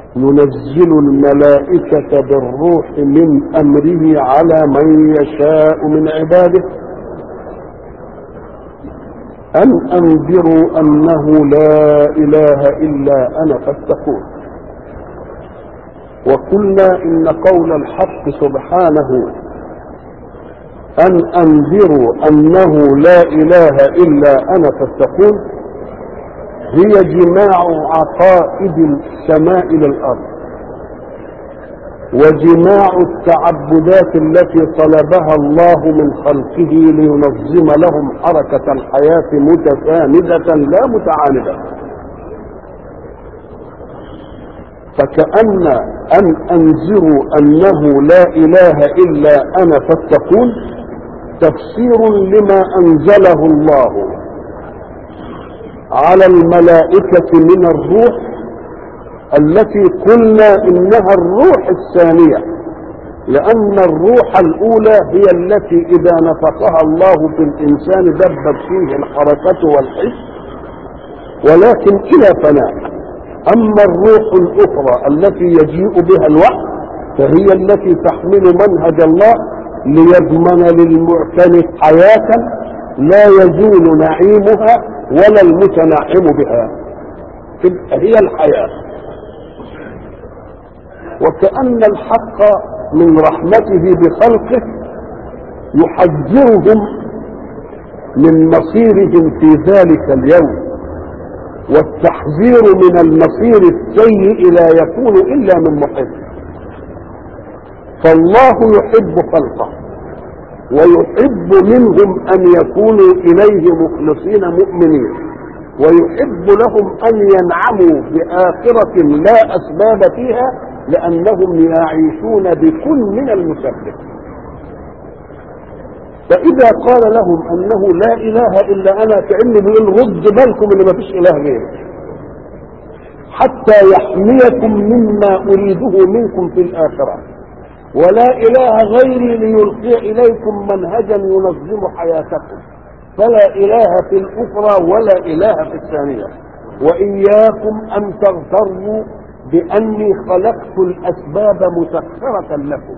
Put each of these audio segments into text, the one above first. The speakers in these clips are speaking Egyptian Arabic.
ينزل الملائكة بالروح من أمره على من يشاء من عباده أن أنذروا أنه لا إله إلا أنا فاتقون وقلنا إن قول الحق سبحانه أن أنذروا أنه لا إله إلا أنا فاتقون هي جماع عقائد السماء للأرض وجماع التعبدات التي طلبها الله من خلقه لينظم لهم حركة الحياة متساندة لا متعاندة فكأن أن أنذروا أنه لا إله إلا أنا فاتقون تفسير لما أنزله الله على الملائكة من الروح التي قلنا إنها الروح الثانية لأن الروح الأولى هي التي إذا نفخها الله في الإنسان دبت فيه الحركة والحس ولكن إلى فناء أما الروح الأخرى التي يجيء بها الوحي فهي التي تحمل منهج الله ليضمن للمعتنق حياة لا يزول نعيمها ولا المتنعم بها تبقى هي الحياة وكأن الحق من رحمته بخلقه يحذرهم من مصيرهم في ذلك اليوم والتحذير من المصير السيء لا يكون إلا من محب فالله يحب خلقه ويحب منهم أن يكونوا إليه مخلصين مؤمنين ويحب لهم أن ينعموا بآخرة لا أسباب فيها لأنهم يعيشون بكل من المسبب فإذا قال لهم أنه لا إله إلا أنا كأنه بيقول رد بالكم إن ما فيش إله غيري حتى يحميكم مما أريده منكم في الآخرة ولا إله غيري ليلقي إليكم منهجا ينظم حياتكم فلا إله في الأخرى ولا إله في الثانية وإياكم أن تغتروا بأني خلقت الأسباب مسخرة لكم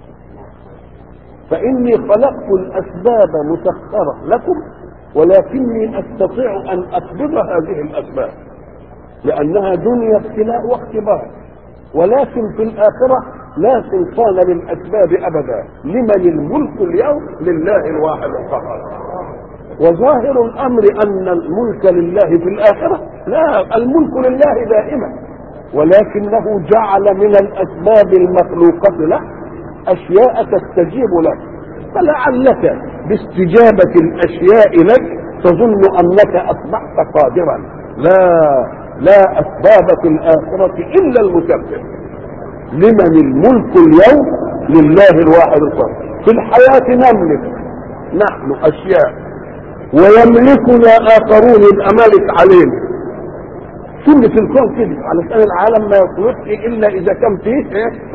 فإني خلقت الأسباب مسخرة لكم ولكني أستطيع أن أقبض هذه الأسباب لأنها دنيا ابتلاء واختبار ولكن في الآخرة لا سلطان للأسباب أبدا لمن الملك اليوم لله الواحد القهار وظاهر الأمر أن الملك لله في الآخرة لا الملك لله دائما ولكنه جعل من الأسباب المخلوقة له أشياء تستجيب لك فلعلك باستجابة الأشياء لك تظن أنك أصبحت قادرا لا لا أسباب في الآخرة إلا المسبب لمن الملك اليوم لله الواحد القهار في الحياة نملك نحن أشياء ويملكنا آخرون يبقى ملك علينا سنة الكون كده علشان العالم ما يخلصش إلا إذا كان فيه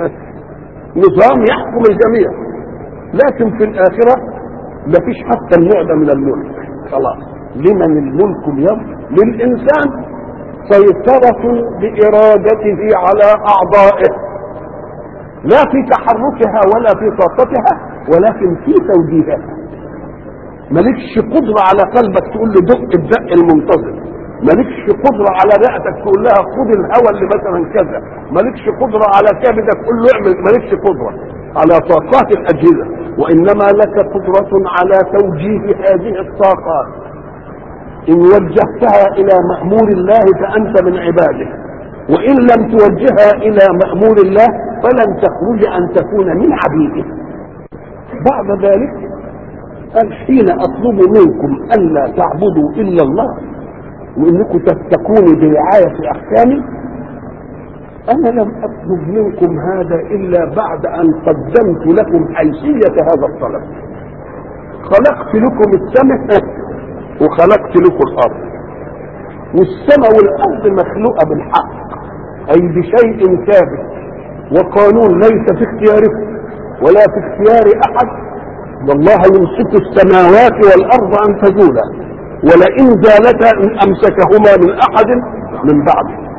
نظام يحكم الجميع لكن في الآخرة ما فيش حتى النوع ده من الملك خلاص لمن الملك اليوم للإنسان سيطرة بإرادته على أعضائه لا في تحركها ولا في طاقتها ولكن في توجيهها مالكش قدرة على قلبك تقول له دق الدق المنتظم مالكش قدرة على رئتك تقول لها خد الهوى اللي مثلا كذا مالكش قدرة على كبدك تقول له اعمل مالكش قدرة على طاقات الأجهزة وإنما لك قدرة على توجيه هذه الطاقات إن وجهتها إلى مأمور الله فأنت من عباده وإن لم توجهها إلى مأمور الله فلن تخرج أن تكون من عبيده بعد ذلك قال حين أطلب منكم ألا تعبدوا إلا الله وانكم تتقوني برعاية احكامي انا لم اطلب منكم هذا الا بعد ان قدمت لكم حيثية هذا الطلب خلقت لكم السماء وخلقت لكم الارض والسماء والارض مخلوقة بالحق اي بشيء ثابت وقانون ليس في اختياركم ولا في اختيار احد والله يمسك السماوات والارض ان تزولا ولئن زالتا ان امسكهما من احد من بعده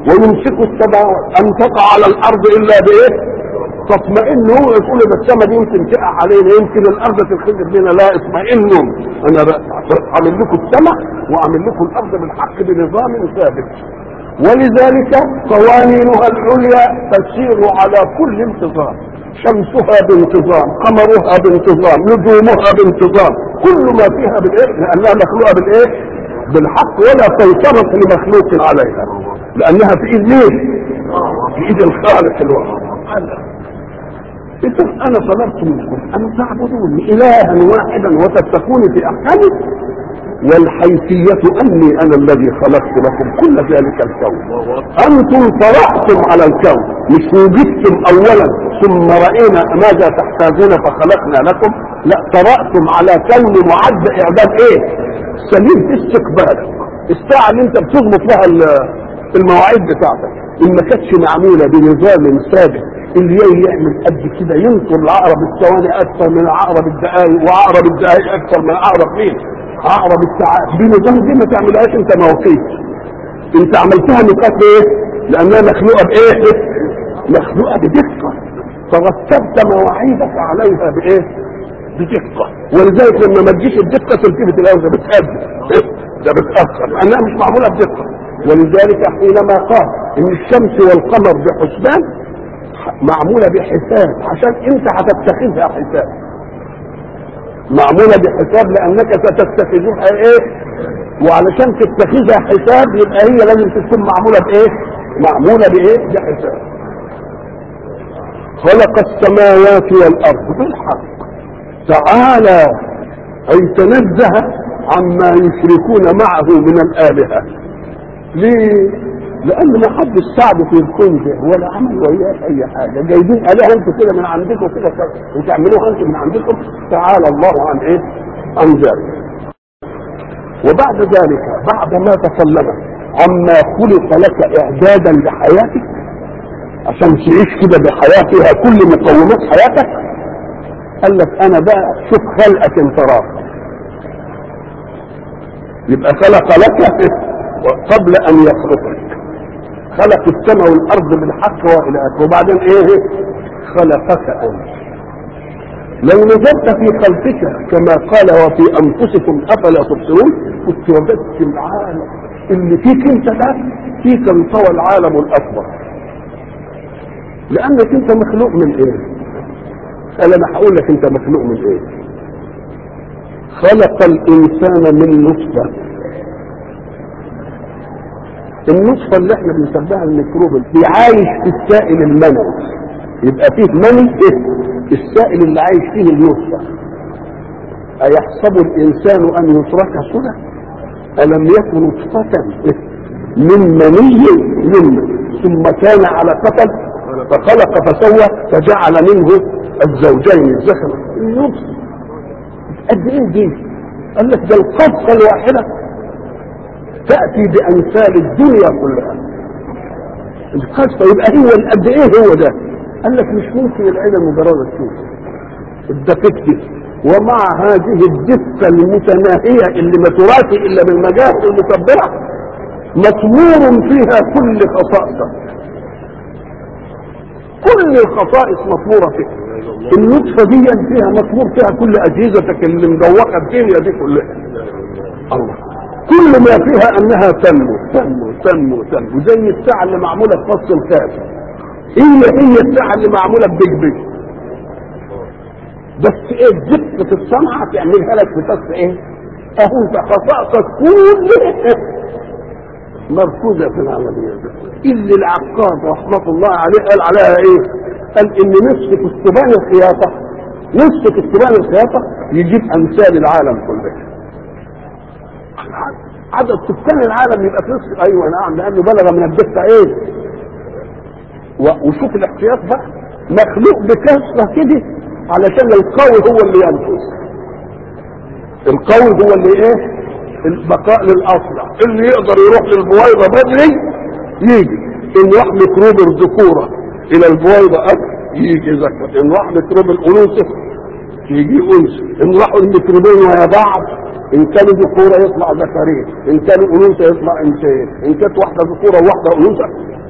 ويمسك السماوات ان تقع على الارض الا بايه؟ تطمئن هو يقول ده السماء دي يمكن تقع علينا يمكن الارض تنخسف بينا لا اطمئنوا انا اعمل لكم السماء واعمل لكم الارض بالحق بنظام ثابت ولذلك قوانينها العليا تسير على كل انتظام شمسها بانتظام قمرها بانتظام نجومها بانتظام كل ما فيها بالايه لانها مخلوقه بالايه بالحق ولا سيطرة لمخلوق عليها لانها في ايد مين في ايد الخالق الواحد إذا أنا طلبت منكم أن تعبدوني إلها واحدا وتتقوني في أحكامي والحيثية أني أنا الذي خلقت لكم كل ذلك الكون أنتم طرحتم على الكون مش وجدتم أولا ثم رأينا ماذا تحتاجون فخلقنا لكم لا طرأتم على كون معد إعداد إيه سليم في استقبالك الساعة اللي أنت بتظبط لها المواعيد بتاعتك إن ما كانتش معمولة بنظام ثابت اللي يعمل قد كده ينطر العقرب الثواني اكثر من عقرب الدقائق وعقرب الدقائق اكثر من عقرب مين؟ عقرب الساعات بنظام دي ما تعملهاش انت موقيت انت عملتها نقاط ايه؟ لانها مخلوقه بايه؟ مخلوقه بدقه فرتبت مواعيدك عليها بايه؟ بدقه ولذلك لما ما تجيش الدقه تلتفت الاول ده بتأدي ده بتأخر لانها مش معموله بدقه ولذلك حينما قال ان الشمس والقمر بحسبان معمولة بحساب عشان انت هتتخذها حساب معمولة بحساب لانك ستتخذها ايه وعلشان تتخذها حساب يبقى هي لازم تكون معمولة بايه معمولة بايه بحساب خلق السماوات والارض بالحق تعالى اي تنزه عما يشركون معه من الالهه ليه لان ما حد ساعده في الكون ده ولا عمل وياه اي حاجه جايبين الهه انتوا كده من عندكم كده وتعملوها انتوا من عندكم تعالى الله عن ايه؟ عن ذلك. وبعد ذلك بعد ما تكلم عما خلق لك اعدادا لحياتك عشان تعيش كده بحياه فيها كل مقومات حياتك قال لك انا بقى شوف خلقك انت راضي يبقى خلق لك قبل ان يخلقك خلق السماء والارض بالحق والى اخره وبعدين ايه خلقك انت لو نظرت في خلقك كما قال وفي انفسكم افلا تبصرون كنت وجدت العالم اللي فيك انت ده فيك انطوى العالم الاكبر لانك انت مخلوق من ايه قال انا هقول لك انت مخلوق من ايه خلق الانسان من نطفه النطفه اللي احنا بنسميها الميكروب بيعايش في السائل المنوي يبقى فيه مني إيه؟ السائل اللي عايش فيه النطفه ايحسب الانسان ان يترك سدى الم يكن نطفه من مني يمنى ثم كان علقه فخلق فسوى فجعل منه الزوجين الذكر النطفه قد ايه دي قال لك ده القبضه الواحده تأتي بأمثال الدنيا كلها القصة يبقى هو قد ايه هو ده قال لك مش ممكن العين المجردة تشوف الدقيق دي ومع هذه الدقة المتناهية اللي ما تراتي إلا بالمجال المكبرة مطمور فيها كل خصائصك كل الخصائص مطمورة فيها النطفة دي فيها مطمور فيها كل أجهزتك اللي مدوقة الدنيا دي كلها الله كل ما فيها انها تنمو تنمو تنمو تنمو زي الساعه اللي معموله في فص الكاس هي هي الساعه اللي معموله ببيج بيج بس ايه دقه الصنعه تعملها لك في فص ايه؟ اهو انت خصائصك كلها مركوزه في العمليه دي اللي العقاد رحمه الله عليه قال عليها ايه؟ قال ان نصف كستبان الخياطه نصف كستبان الخياطه يجيب امثال العالم كله عدد سكان العالم يبقى في نصف ايوه نعم لانه بلغ من الدقه ايه وشوف الاحتياط بقى مخلوق بكثره كده علشان القوي هو اللي ينفذ القوي هو اللي ايه البقاء للاصلع اللي يقدر يروح للبويضه بدري يجي ان راح ميكروب الذكوره الى البويضه قبل يجي ذكر ان راح ميكروب الانوثه يجي انثى ان راحوا الميكروبين ويا بعض ان كانوا ذكوره يطلع ذكرين ان كانوا انوثه يطلع انثيين ان كانت واحده ذكوره وواحده انوثه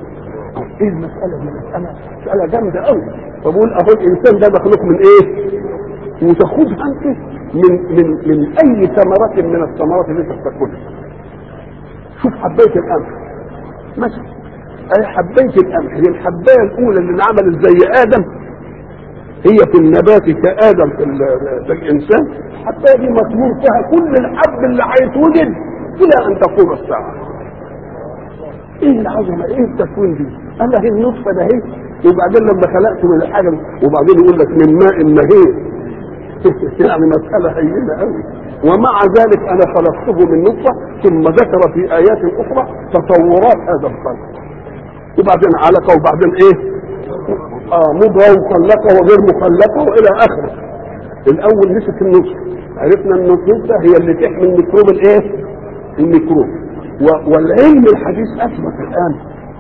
ايه المساله دي مساله مساله جامده قوي فبقول اهو الانسان ده مخلوق من ايه وتاخدها انت من من من اي ثمرة من الثمرات اللي انت بتاكلها شوف حبايه القمح مثلا اي حبايه القمح هي الحبايه الاولى اللي انعملت زي ادم هي في النبات كادم في, ال- في الانسان الحبايه دي مطلوب فيها كل الحب اللي هيتوجد الى ان تقوم الساعه ايه العظمه ايه التكوين دي قال لك النطفه ده اهي وبعدين لما خلقت من الحاجه وبعدين يقول لك من ماء مهين يعني مساله هينه قوي ومع ذلك انا خلقته من نطفه ثم ذكر في ايات اخرى تطورات هذا الخلق وبعدين علقه وبعدين ايه اه مضغه مخلقه وغير مخلقه والى اخره الاول مسك النطفه عرفنا ان النطفه هي اللي تحمل ميكروب الايه الميكروب و- والعلم الحديث اثبت الان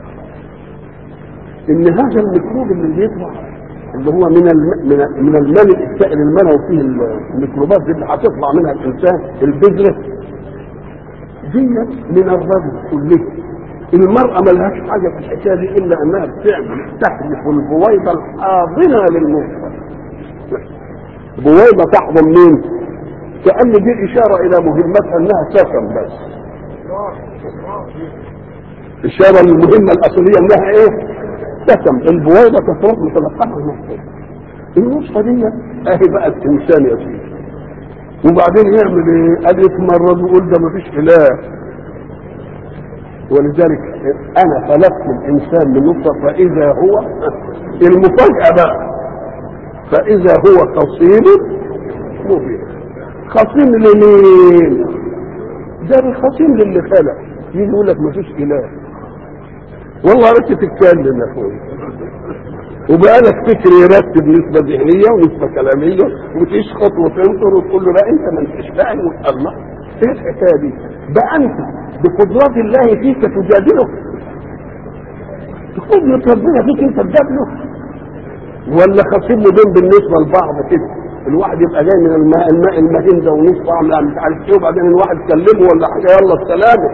ان هذا الميكروب اللي بيطلع اللي هو من الم... من من الملء السائل المنوي فيه الميكروبات دي اللي هتطلع منها الانسان البذره دي من الرجل كله المرأة ملهاش حاجة في الحكاية دي إلا أنها بتعمل تحذف البويضة الحاضنة للنطفة بويضة تحضن مين؟ كأن دي إشارة إلى مهمتها أنها سكن بس إشارة للمهمة الأصلية أنها إيه؟ سكن البويضة تفرط متلقحة النطفة النطفة دي أهي بقت إنسان يا سيدي وبعدين يعمل إيه؟ قال يتمرد ويقول ده مفيش إله ولذلك انا خلقت الانسان من نطفه فاذا هو المفاجاه بقى فاذا هو خصيم مبين خصيم لمين؟ ده خصيم للي خلق يجي يقول لك مفيش اله والله عرفت تتكلم يا اخويا وبقالك فكر يرتب نسبه ذهنيه ونسبه كلاميه وتشخط وتنطر وتقول له لا انت ما انتش فاهم الله ايه الحكايه دي؟ بقى انت بقدرات الله فيك تجادله بقدرة ربنا فيك انت تجادله ولا خصيب دين بالنسبة لبعض كده الواحد يبقى جاي من الماء الماء المهين ده ونص عامل مش عارف ايه وبعدين الواحد كلمه ولا حاجه يلا السلامه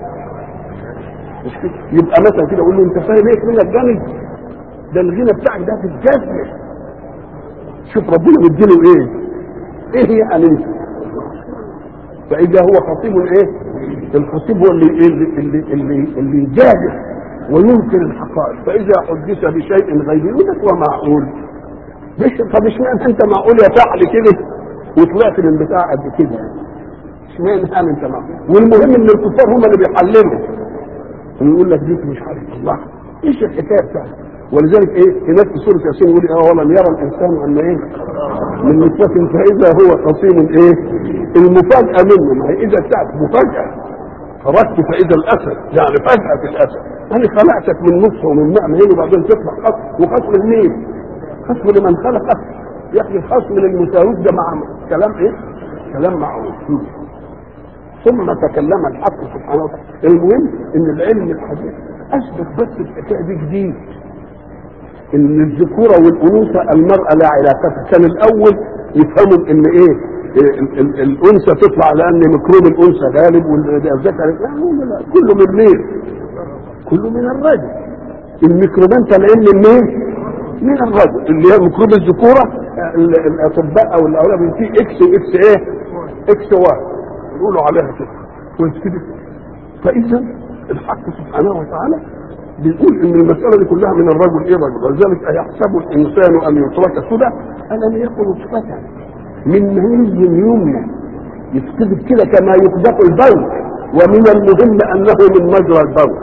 مش كده يبقى مثلا كده اقول له انت فاهم ايه منك جامد ده الغنى بتاعك ده في الجزم شوف ربنا مديله ايه ايه يعني انت فاذا هو خطيب ايه الخطيب هو اللي اللي اللي اللي, اللي يجادل وينكر الحقائق فاذا حدث بشيء غيبي يقول لك ومعقول مش طب اشمعنى انت معقول يا فعل كده وطلعت من بتاع قد كده اشمعنى يعني انت معقول والمهم ان الكفار هم اللي بيحللوا ويقول لك دي مش عارف الله ايش الحكايه بتاعتك ولذلك ايه هناك في سوره ياسين يقول اه ولم يرى الانسان ان ايه من نطفه فاذا هو خصيم ايه المفاجاه منه ما هي اذا بتاعت مفاجاه خرجت فاذا الاسد يعني فجاه الاسد انا خلقتك من نطفه ومن ماء مهين وبعدين تطلع خصم وخصم لمين؟ خصم لمن خلقك يا اخي الخصم للمساويس ده مع كلام ايه؟ كلام معروف ثم تكلم الحق سبحانه وتعالى المهم ان العلم الحديث اثبت بس الحكايه دي جديد ان الذكوره والانوثه المراه لا علاقه كان الاول يفهموا ان ايه ال- ال- الانثى تطلع لان ميكروب الانثى غالب والذكر لا لا لا كله من مين؟ كله من الرجل الميكروبين طالعين من مين؟ من الرجل اللي هي ميكروب الذكوره ال- الاطباء او الاولاد في اكس واكس ايه؟ اكس واي يقولوا عليها كده كويس كده فاذا الحق سبحانه وتعالى بيقول ان المساله دي كلها من الرجل ايه رجل ولذلك ايحسب الانسان ان يترك سدى الم يكن نطفه من مني يمنى يتكتب كده كما يكتب البول ومن المهم انه من مجرى البول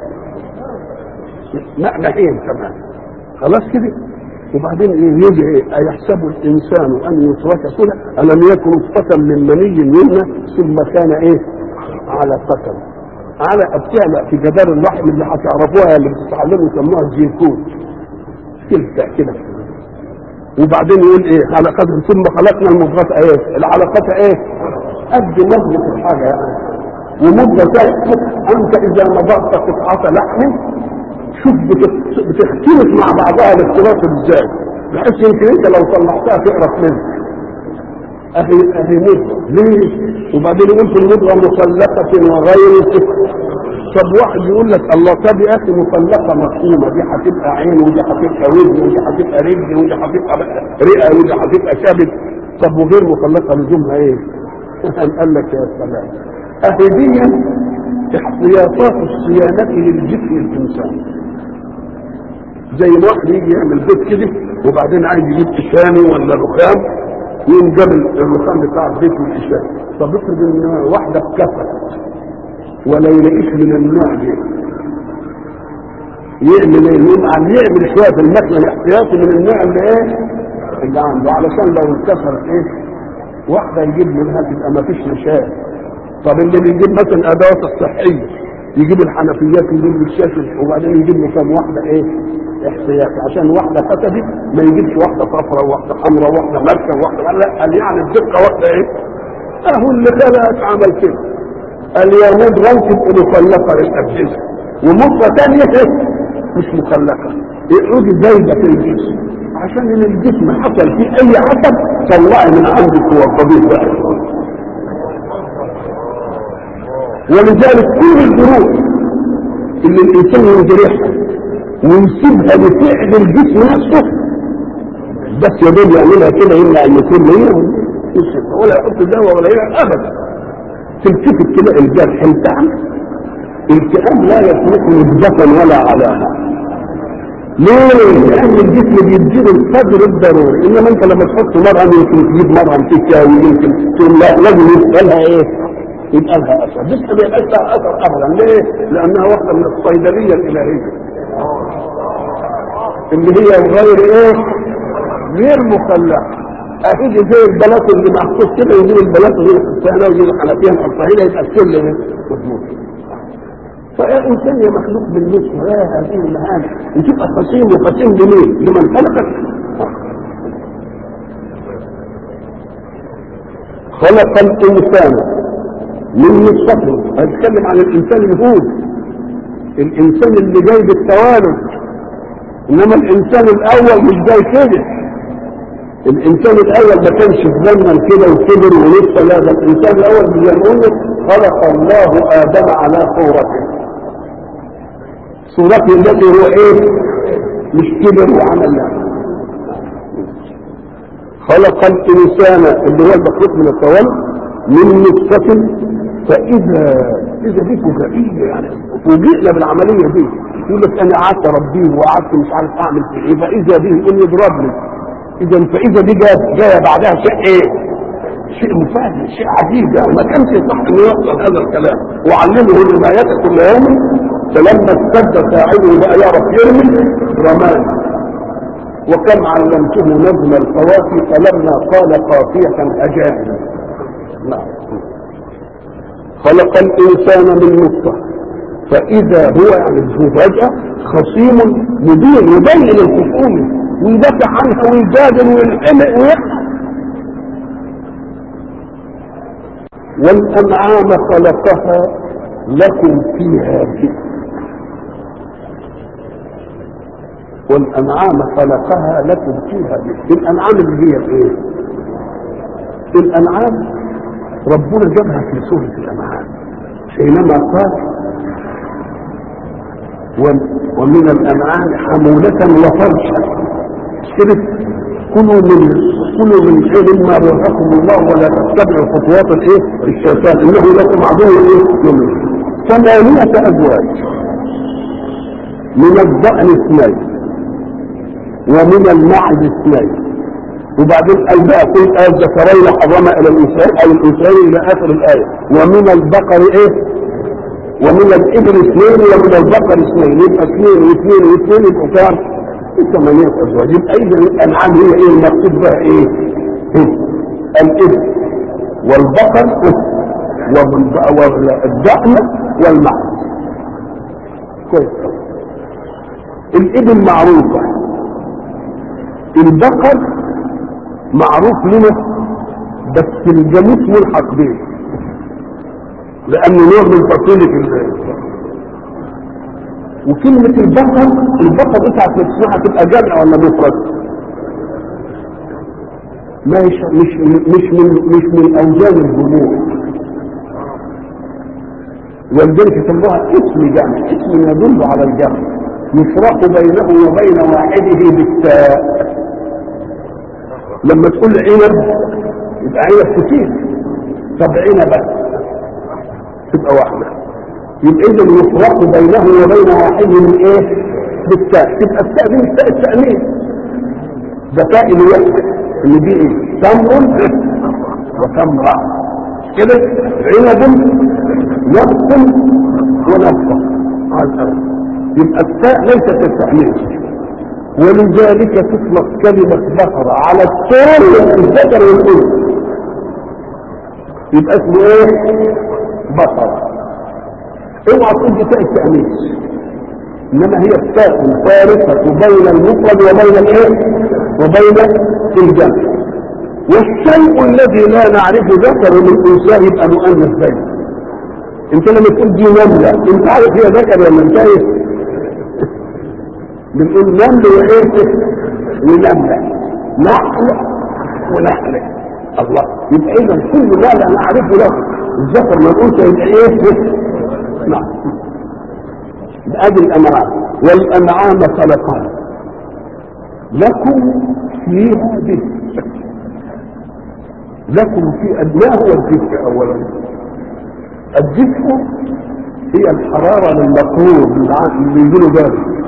معنى كمان خلاص كده وبعدين ايه يجي ايه ايحسب الانسان ان يترك سدى الم يكن نطفه من مني يمنى ثم كان ايه على قتل على بتعلق في جدار اللحم اللي هتعرفوها اللي بتتعلموا يسموها الجيركون كده كده وبعدين يقول ايه على قدر ثم خلقنا المضغة ايه العلاقات ايه قد مضغة الحاجة يعني ومدة تحت انت اذا نضغت قطعة لحم شوف بت- بتختلف مع بعضها الاختلاط ازاي بحيث يمكن انت لو طلعتها تقرف منك اهي اهي مضغة ليه وبعدين يقول في المضغة مخلقة وغير طب واحد يقول لك الله طب يا اخي مطلقه مفهومه دي هتبقى عين ودي هتبقى ودن ودي هتبقى رجل ودي هتبقى رئه ودي هتبقى كبد طب وغير مطلقه لزومها ايه؟ قال لك يا سلام اهي دي احتياطات الصيانه للجسم الانساني زي ما واحد يجي يعمل بيت كده وبعدين عايز يجيب اشامي ولا رخام يقوم جاب الرخام بتاع البيت والاشامي طب افرض ان واحده اتكسرت ولا يلاقيش من النوع دي يعمل ايه؟ يقوم يعمل شويه في المكنه الاحتياطي من النوع اللي ايه؟ اللي عنده علشان لو انكسرت ايه؟ واحده يجيب منها تبقى ما فيش مشاكل طب اللي بيجيب مثلا ادوات الصحيه يجيب الحنفيات يجيب الشاشه وبعدين يجيب له كام واحده ايه؟ احتياطي عشان واحده فسدت ما يجيبش واحده صفراء وواحده حمراء وواحده مركب وواحده لا قال يعني الدقه واحده ايه؟ اهو اللي خلقك عمل كده اليهود رنسب مخلقه للاجهزه ومخه ثانيه مش مخلقه يقعدوا زايده في الجسم عشان ان الجسم حصل فيه اي عصب طلعي من عندك ووضبيه بقى ولذلك كل الجروح اللي الانسان يجرحها ويسيبها لفعل الجسم نفسه بس يا دوب يعملها كده الا ان يكون ليه ولا يحط دواء ولا يعمل ابدا تلتفت تلاقي الجرح التعب التئام لا يصلح نسبة ولا علامة ليه؟ لأن الجسم بيديله القدر الضروري، إنما أنت لما تحط مرهم يمكن تجيب مرهم تساوي يمكن تقول لا لازم يبقى لها إيه؟ يبقى لها أثر، بس ما يبقاش لها أثر أبدا، ليه؟ لأنها واحدة من الصيدلية الإلهية. اللي هي غير إيه؟ غير مخلقة. اكيد زي البلاط اللي محطوط كده يجيب البلاط اللي يحطها هنا ويجيب الحنفيه نحطها هنا يبقى الكل ايه مظبوط فالانسان يا مخلوق بالنصف لا هذه المهام وتبقى خصيم وخصيم لمين؟ لمن خلقك خلق الانسان من نصفه هتكلم عن الانسان الهود الانسان اللي جاي بالتوالد انما الانسان الاول مش جاي كده الانسان الاول ما كانش زمن كده وكبر ولسه لا ده الانسان الاول زي ما قلنا خلق الله ادم على صورته صورته التي هو ايه مش كبر وعمل لا خلق الانسان اللي هو المخلوق من التوالد من نطفة فإذا إذا دي فجائية يعني فوجئنا بالعملية دي يقول لك أنا قعدت أربيه وقعدت مش عارف أعمل في إيه فإذا دي يقول يضربني اذا فاذا دي جايه جايه بعدها شيء ايه؟ شيء مفاجئ شيء عجيب يعني ما كانش يصح انه يحصل هذا الكلام وعلمه الرمايات كل يوم فلما اشتد ساعده بقى يعرف يرمي رماه وكم علمته نظم القوافي فلما قال قافية أجاب نعم خلق الإنسان من نطفة فإذا هو يعني هو فجأة خصيم مبين يبين الخصوم ويدافع عنها ويجادل ويلحمق ويقع والأنعام خلقها لكم فيها دفء والأنعام خلقها لكم فيها دفء الأنعام اللي هي ايه؟ الأنعام ربنا جابها في سورة الأنعام حينما قال ومن الأنعام حمولة وفرشا كده كلوا من كلوا من شيء مما رزقكم الله ولا تتبعوا خطوات الايه الشيطان انه لكم عدو ايه يوم ثمانية ازواج من الضأن اثنين ومن المعز اثنين وبعدين قال بقى كل آية ذكرين حرم إلى الإنسان أو الإنسان إلى آخر الآية ومن البقر إيه؟ ومن الإبل اثنين ومن البقر اثنين يبقى اثنين واثنين واثنين يبقوا كام؟ ثمانية أزواج يبقى إذا الأنعام هي إيه المقصود بها إيه؟ الإبل والبقر والضأن والمعز كويس الإبل معروفة البقر معروف لنا بس الجاموس ملحق به لأنه نوع من فصيلة وكلمة البقر البقر بتاعت نفسها تبقى جمع ولا مفرد؟ مش مش مش من مش من اوزان الجموع ولذلك يسموها اسم جمع اسم يدل على الجمع يفرق بينه وبين واحده بالتاء لما تقول عنب يبقى عنب كتير طب عنبة تبقى واحدة يبقى إذا يفرق بينه وبين واحد من إيه؟ بالتاء تبقى التاء دي التاء التأنيث ده تاء الوحدة اللي دي إيه؟ تمر وتمرة كده عنب نبت ونبقى على الأرض يبقى التاء ليست التأنيث ولذلك تطلق كلمة بقرة على الطول الذكر والأنثى يبقى اسمه ايه؟ بقرة اوعى تقول دي تاء التأنيث انما هي التاء الفارقة بين المفرد وبين الايه؟ وبين الجمع والشيء الذي لا نعرفه ذكر من انثى يبقى مؤنث بين انت لما تقول دي نملة انت عارف هي ذكر ولا انثى بنقول نمل وايه ونملة نحل ونحل الله يبقى اذا كل ما لا نعرفه له الذكر من الانثى يبقى ايه نعم ادي الانعام والانعام خلقها لكم فيها دفء لكم في ما هو الدفء اولا الدفء هي الحرارة للمقرور اللي يجيله بارد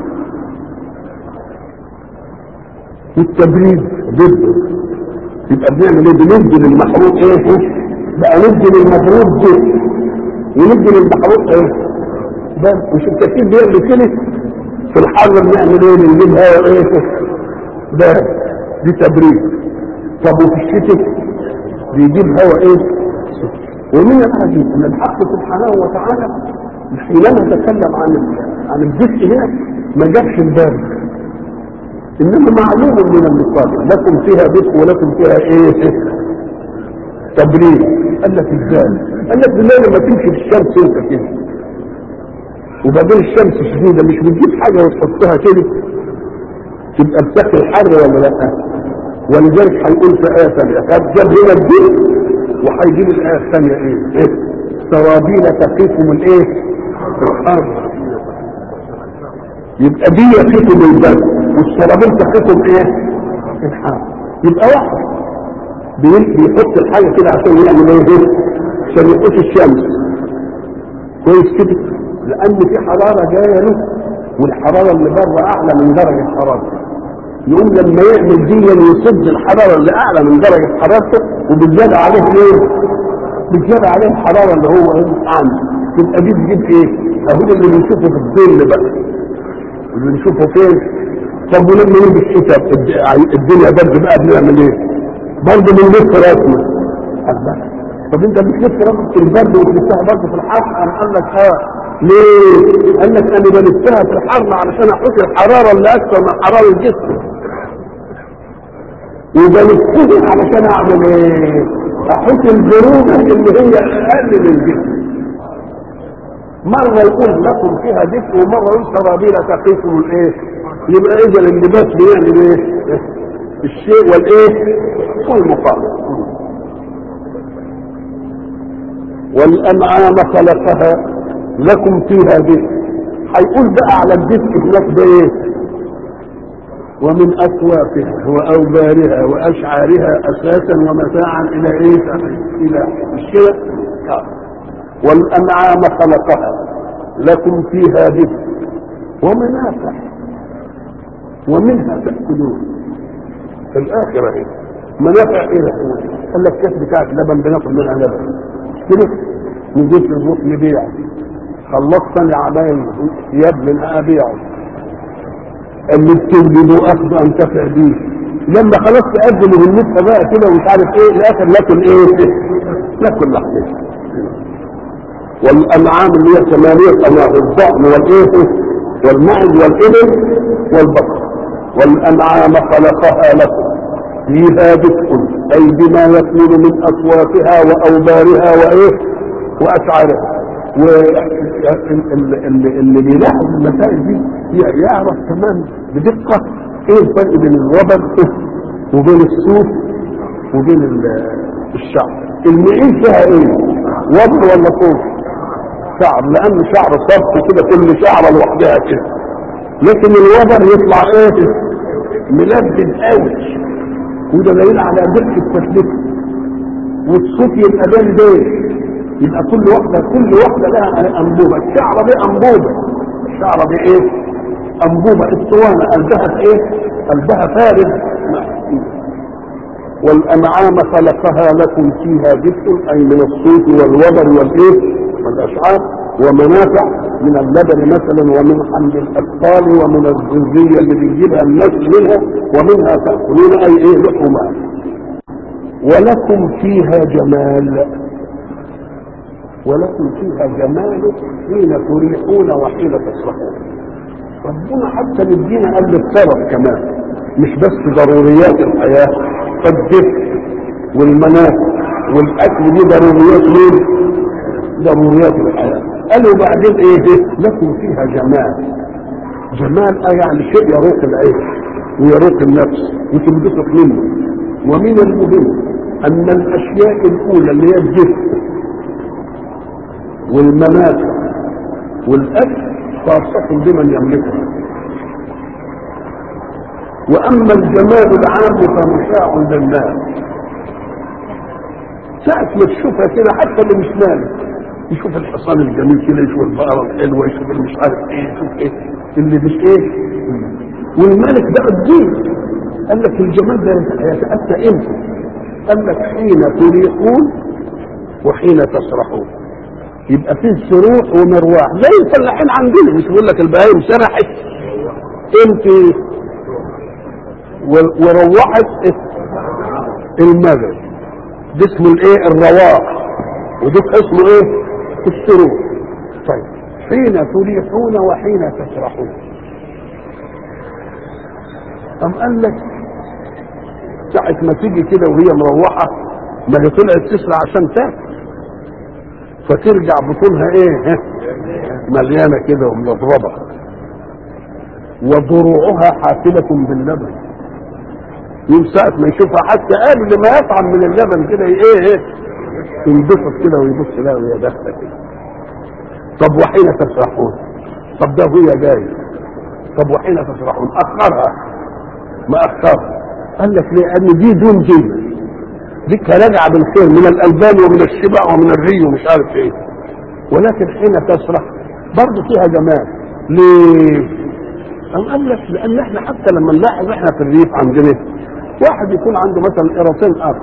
والتبريد ضده يبقى بنعمل ايه بندي للمحروق ايه بقى ندي للمفروض دفء وندي للمحروق ايه ده مش الكثير بيعمل كده في الحر بنعمل ايه بنجيب هواء ايه ده دي تبريد طب وفي الشتاء بيجيب هواء ايه ومن العجيب ان الحق سبحانه وتعالى حينما تكلم عن عن الدفء هنا ما جابش البارد انما معلوم من المصادر لكم فيها دفء ولكم فيها ايه تبريد قال لك ازاي قال لك بالله لما تمشي في الشمس انت كده وبعدين الشمس شديدة مش بتجيب حاجة وتحطها كده تبقى بتاكل الحر ولا لا ولذلك هيقول في آية ثانية جاب هنا الدين وهيجيب الآية الثانية ايه؟ ايه؟ سرابيل تقيكم الايه؟ الحر يبقى دي يقيكم البرد والسرابيل تقيكم ايه؟ الحر يبقى واحد بيحط الحاجة كده عشان يعمل ايه؟ عشان يقوس الشمس كويس كده لان في حرارة جاية له والحرارة اللي بره اعلى من درجة حرارته يقوم لما يعمل دي يصد الحرارة اللي اعلى من درجة حرارته وبالزيادة عليه ايه بالزيادة عليه الحرارة اللي هو ايه عنده تبقى دي تجيب ايه اهو اللي بنشوفه في الظل بقى اللي بنشوفه فين طب ولما يجي الشتاء الدنيا برد بقى بنعمل ايه برضه بنلف راسنا طب انت بتلف راسك في البرد وتلفها برضه في الحر قال لك اه ليه؟ قال لك انا بلفها في الحر علشان احط الحراره اللي اكثر من حراره الجسم وبلفها علشان اعمل ايه؟ احط البروده اللي هي اقل من الجسم مرة يقول لكم فيها دفء ومرة يقول سرابيل تقيكم الايه؟ يبقى اذا اللباس بيعمل ايه؟ الشيء والايه؟ والمقابل والانعام خلقها لكم فيها دفء هيقول بقى على الدفء هناك ده ايه ومن اكوافها واوبارها واشعارها اساسا ومتاعا الى ايه الى الشيء والانعام خلقها لكم فيها دفء ومنافع ومنها تاكلون في الاخره ايه منافع ايه قال لك كيف بتاعت لبن بناكل منها لبن كده نجيب الروح نبيع خلصتني عمايل ثياب من ابيعه اللي بتوجد اخذ انتفع بيه لما خلاص تقدم مهمتها بقى كده ومش عارف ايه الاخر ناكل ايه ناكل لحمه والانعام اللي هي ثمانيه انواع الضأن والايه والمعز والابل والبقر والانعام خلقها لكم فيها دفء اي بما يكمل من اصواتها واوبارها وايه واشعارها واللي بيلاحظ المسائل دي يعرف كمان بدقة ايه الفرق بين الربر وبين الصوف وبين الشعر المعين فيها ايه وبر ولا صوف الشعر لان شعر صبت كده كل شعره لوحدها كده لكن الوبر يطلع ايه ملبد قوي وده دليل على دقه التثبيت والصوت يبقى بين بين يبقى كل واحده كل واحده لها انبوبه الشعره دي انبوبه الشعره دي ايه انبوبه اسطوانه قلبها ايه قلبها فارغ والانعام خلقها لكم فيها دفء اي من الصوت والوبر والايه والاشعار ومنافع من اللبن مثلا ومن حمل الاثقال ومن الذريه اللي بيجيبها الناس منها ومنها تاكلون اي ايه لحومها ولكم فيها جمال ولكم فيها جمال حين تريحون وحين تسرحون ربنا حتى مدينا قبل السبب كمان مش بس ضروريات الحياه فالدفء والمنافع والاكل دي ضروريات مين؟ ضروريات الحياه قالوا بعدين ايه لكم فيها جمال جمال اه يعني شيء يروق العين ويروق النفس وتنبسط منه ومن المهم ان الاشياء الاولى اللي هي الدفء والمنافع والاكل خاصه بمن يملكها واما الجمال العام فمشاع للناس ساعة ما تشوفها كده حتى اللي مش مالك يشوف الحصان الجميل كده يشوف البقرة الحلوة يشوف اللي مش عارف ايه يشوف ايه اللي مش ايه والملك ده الدين قال لك الجمال ده يتأتى امتى قال لك حين تريحون وحين تسرحون يبقى فيه سروح ومرواح زي الفلاحين عندنا مش بيقول لك البهايم سرحت انت وروحت المغرب ده اسمه الايه الرواح وده اسمه ايه السرور طيب حين تريحون وحين تسرحون أم قال لك ساعة ما تيجي كده وهي مروحة ما هي طلعت تسرع عشان تاكل فترجع بطونها ايه مليانة كده ومضربة وضروعها حافلة باللبن يوم ساعة ما يشوفها حتى قبل ما يطعم من اللبن كده ايه ايه ينبسط كده ويبص لها وهي داخله كده طب وحين تسرحون طب ده وهي جاي طب وحين تسرحون اخرها ما اخرها قال لك ليه ان دي دون دي ديك راجعه بالخير من الالبان ومن الشبع ومن الري ومش عارف ايه ولكن حين تسرح برضه فيها جمال ليه؟ أم قال لك لان احنا حتى لما نلاحظ احنا في الريف عندنا واحد يكون عنده مثلا قراطين ارض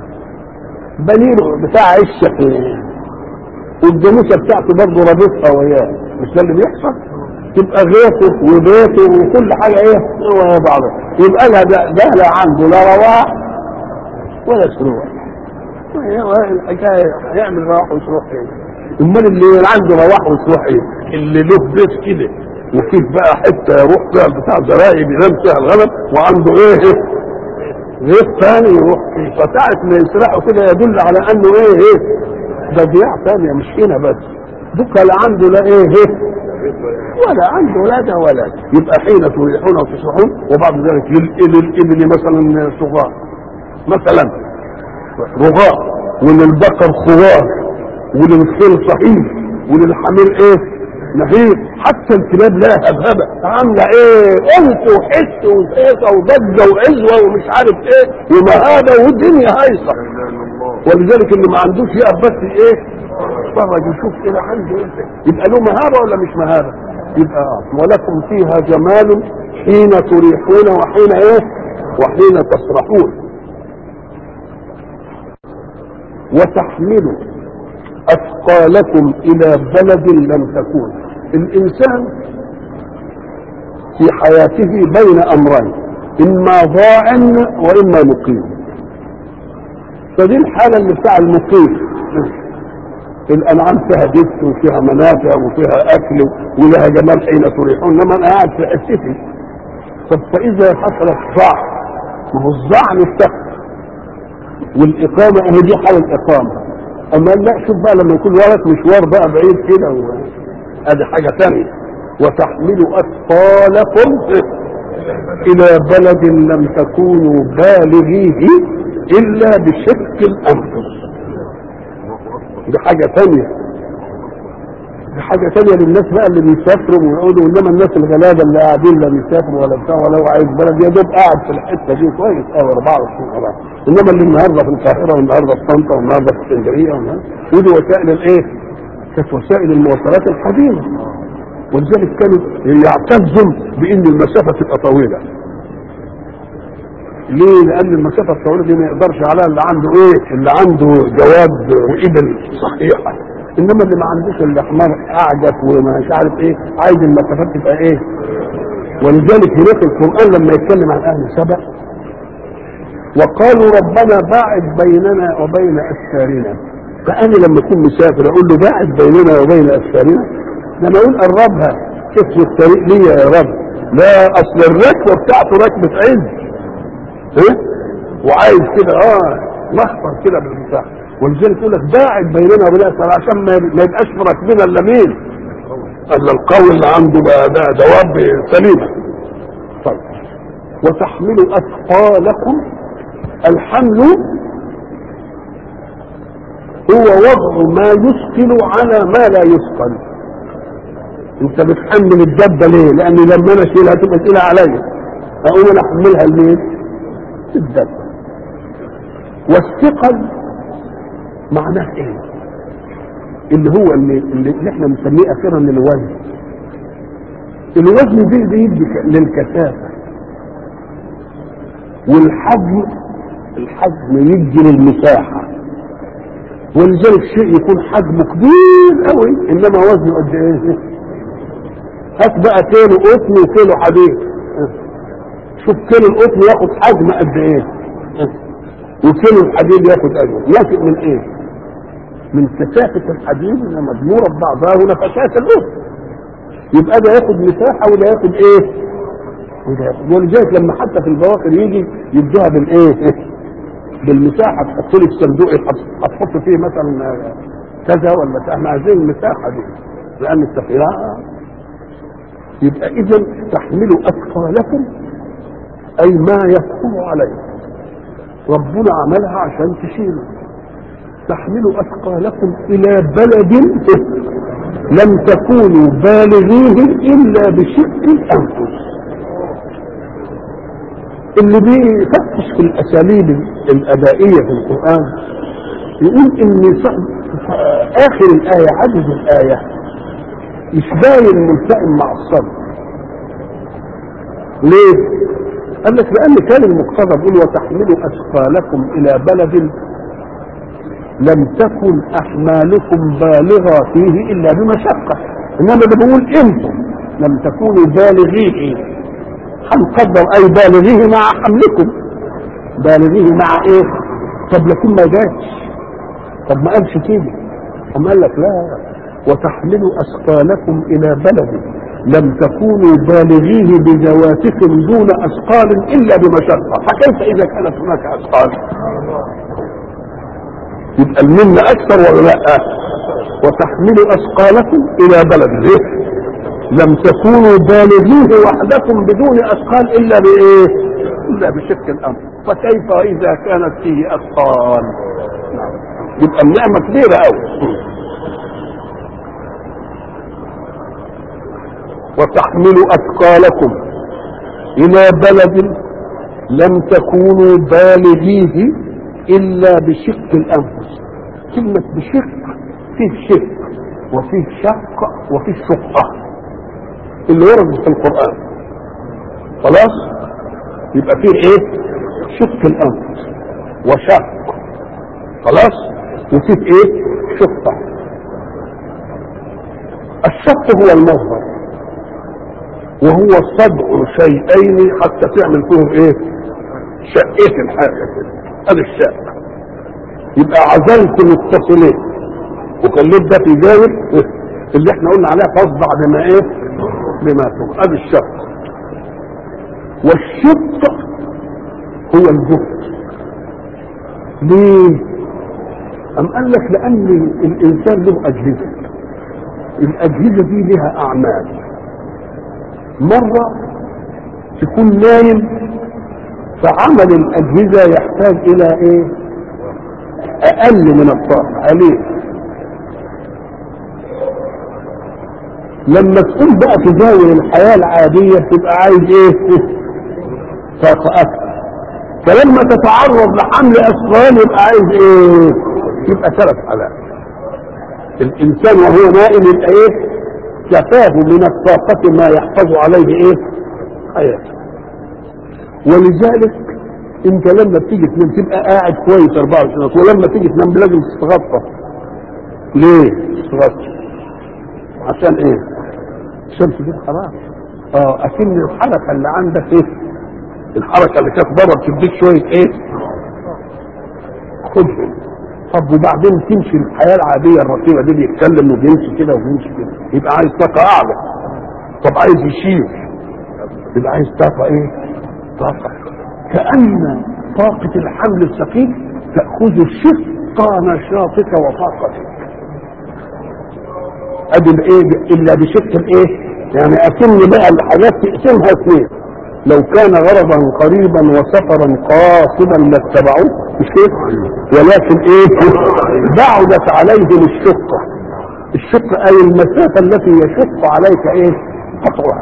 بنينه بتاع عشه والجاموسه بتاعته برضه رابطها وياه مش ده اللي بيحصل؟ تبقى غيثه وبيته وكل حاجه ايه ويا بعضها يبقى لها ده, ده لا عنده لا رواح ولا سروح الحكايه هيعمل رواح وسروح ايه؟ امال اللي عنده رواح وسروح ايه؟ اللي له بيت كده وفيه بقى حته يروح فيها بتاع زرايب ينام فيها الغنم وعنده ايه غير ثاني يروح فيه فساعة ما يسرحوا كده يدل على انه ايه ايه ده ضياع ثانية مش هنا بس دوكا لا عنده لا ايه ايه ولا عنده لا ده ولا ده. يبقى حين تريحون وتسرحون وبعد ذلك للابل مثلا صغار مثلا رغاء وللبقر خوار وللخيل صحيح وللحمير ايه نهيب حتى الكلاب لها هبهبه عامله ايه انس وحس وهيصه وضجه وعزوه ومش عارف ايه ومهابه والدنيا هايصه ولذلك اللي ما عندوش يقف بس ايه يتفرج يشوف كده عنده ايه يبقى له مهابه ولا مش مهابه يبقى اه ولكم فيها جمال حين تريحون وحين ايه وحين تسرحون وتحملوا اثقالكم الى بلد لم تكونوا الانسان في حياته بين امرين اما ضاع واما مقيم فدي الحاله اللي بتاع المقيم الانعام فيها دفء وفيها منافع وفيها اكل ولها جمال حين تريحون انما انا قاعد في حتتي طب فاذا حصل الضاع ما هو الضاع مستقبل والاقامه اهي دي حال الاقامه اما لا شوف بقى لما يكون وراك مشوار بقى بعيد كده و... ادي حاجه ثانيه وتحملوا اثقالكم الى بلد لم تكونوا بالغيه الا بشق الانفس دي حاجه ثانيه دي حاجة تانية للناس بقى اللي بيسافروا ويقعدوا انما الناس الغلابة اللي قاعدين لا بيسافروا ولا بتاع ولا هو عايز بلد يا دوب قاعد في الحتة دي كويس قوي 24 خلاص انما اللي النهارده في القاهرة والنهارده في طنطا والنهارده في اسكندرية والنهارده- ودي وسائل الايه؟ كانت وسائل المواصلات القديمة ولذلك كانوا يعتزوا بان المسافة تبقى طويلة ليه؟ لأن المسافة الطويلة دي ما يقدرش عليها اللي عنده إيه؟ اللي عنده جواد وإبل صحيحة، إنما اللي ما عندوش الأحمر أعجب ومش عارف إيه، عايز المسافات تبقى إيه؟ ولذلك هناك القرآن لما يتكلم عن أهل سبأ وقالوا ربنا باعد بيننا وبين أسفارنا فأنا لما أكون مسافر أقول له باعد بيننا وبين أسفارنا لما أقول قربها كيف الطريق ليا يا رب لا أصل الركبة بتاعته ركبة عز ايه وعايز كده اه محفر كده بالبتاع ولذلك يقول لك باعد بيننا وبين الاسفل عشان ما ما يبقاش في راكبنا الا مين؟ الا القوي اللي عنده بقى ده دواب سليمه. طيب وتحمل اثقالكم الحمل هو وضع ما يثقل على ما لا يثقل. انت بتحمل الدبه ليه؟ لان لما انا اشيلها تبقى تقيله عليا. اقوم انا احملها لمين؟ الدم والثقل معناه ايه اللي هو اللي, اللي احنا بنسميه اخيرا الوزن الوزن دي بيدي للكثافه والحجم الحجم يدي للمساحه ولذلك شيء يكون حجمه كبير قوي انما وزنه قد ايه هات بقى كيلو قطن وكيلو حديد شوف كيلو القطن ياخد حجم قد ايه وكيلو الحديد ياخد اجر ياخد من ايه من كثافة الحديد اللي مجمورة ببعضها ونفشات القطن يبقى ده ياخد مساحة وده ياخد ايه وده ياخد ولذلك لما حتى في البواخر يجي يديها بالايه بالمساحة تحط لي الصندوق هتحط فيه مثلا كذا ولا احنا عايزين المساحة دي لأن التفريعة يبقى إذا تحملوا أثقالكم أي ما يثقل عليه ربنا عملها عشان تشيله تحملوا أثقالكم إلى بلد لم تكونوا بالغيه إلا بشق الأنفس اللي بيفتش في الأساليب الأدائية في القرآن يقول إن آخر الآية عدد الآية مش باين ملتئم مع الصبر ليه؟ قال لك لان كان المقتضى بيقول وتحملوا اثقالكم الى بلد لم تكن احمالكم بالغه فيه الا بمشقه انما ده بيقول انتم لم تكونوا بالغيه هنقدر اي بالغيه مع حملكم بالغيه مع ايه طب لكن ما جاتش طب ما قالش كده أم قال لك لا وتحملوا اثقالكم الى بلد لم تكونوا بالغيه بذواتكم دون اثقال الا بمشقه فكيف اذا كانت هناك اثقال يبقى المنة اكثر ولا لا وتحملوا اثقالكم الى بلد إيه؟ لم تكونوا بالغيه وحدكم بدون اثقال الا بايه الا بشق الامر فكيف اذا كانت فيه اثقال يبقى النعمه كبيره قوي وتحملوا أثقالكم إلى بلد لم تكونوا بالغيه إلا بشق الأنفس كلمة بشق فيه شق وفيه شق وفيه شقة اللي ورد في القرآن خلاص يبقى فيه ايه شق الأنفس وشق خلاص وفيه ايه شقة الشق هو المصدر وهو صدع شيئين حتى تعمل فيهم ايه شقتين حاجه كده هذا الشق يبقى عزلت متصلين وخليت ده في جانب اللي احنا قلنا عليها فاصدع بما ايه بما تبقى هذا الشق والشق هو الجهد ليه أم قال لك لأن الإنسان له أجهزة الأجهزة دي لها أعمال مرة تكون نايم فعمل الأجهزة يحتاج إلى إيه؟ أقل من الطاقة عليه لما تقوم بقى تزاول الحياه العاديه تبقى عايز ايه؟ طاقه اكثر فلما تتعرض لحمل اثقال يبقى عايز ايه؟ يبقى ثلاث حالات الانسان وهو نائم يبقى ايه؟ كفاه من الطاقة ما يحفظ عليه ايه؟ حياته ولذلك انت لما بتيجي تنام تبقى قاعد كويس 24 ساعة ولما تيجي تنام لازم تستغطى ليه؟ تستغطى عشان ايه؟ عشان تجيب حرام اه اكن الحركة اللي عندك ايه؟ الحركة اللي كانت بره بتديك شوية ايه؟ خدهم طب وبعدين تمشي الحياه العاديه الرتيبه دي بيتكلم وبيمشي كده وبيمشي كده يبقى عايز طاقه اعلى طب عايز يشيل يبقى عايز طاقه ايه؟ طاقه كان طاقه الحمل الثقيل تاخذ شق نشاطك وطاقتك ادي الايه الا بشق الايه؟ يعني اكن بقى الحاجات تقسمها اثنين لو كان غرضا قريبا وسفرا قاصدا لاتبعوه مش كده ولكن ايه بعدت عليهم الشقة الشقة اي المسافة التي يشق عليك ايه قطعها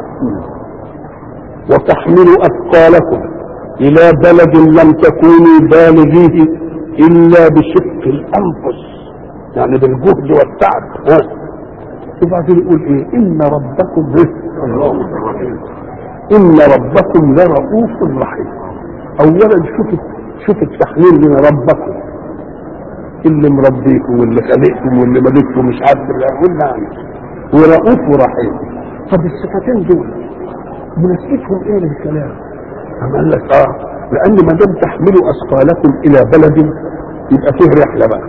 وتحملوا اثقالكم الى بلد لم تكونوا بالغيه الا بشق الانفس يعني بالجهد والتعب ها وبعدين يقول ايه ان ربكم الله ان ربكم لرؤوف رحيم اولا شوف شوف التحليل من ربكم اللي مربيكم واللي خلقكم واللي ملككم مش عارف اللي عنه ورؤوف ورحيم طب الصفتين دول مناسبتهم ايه للكلام؟ أم قال لك اه لان ما دام تحملوا اثقالكم الى بلد يبقى فيه رحله بقى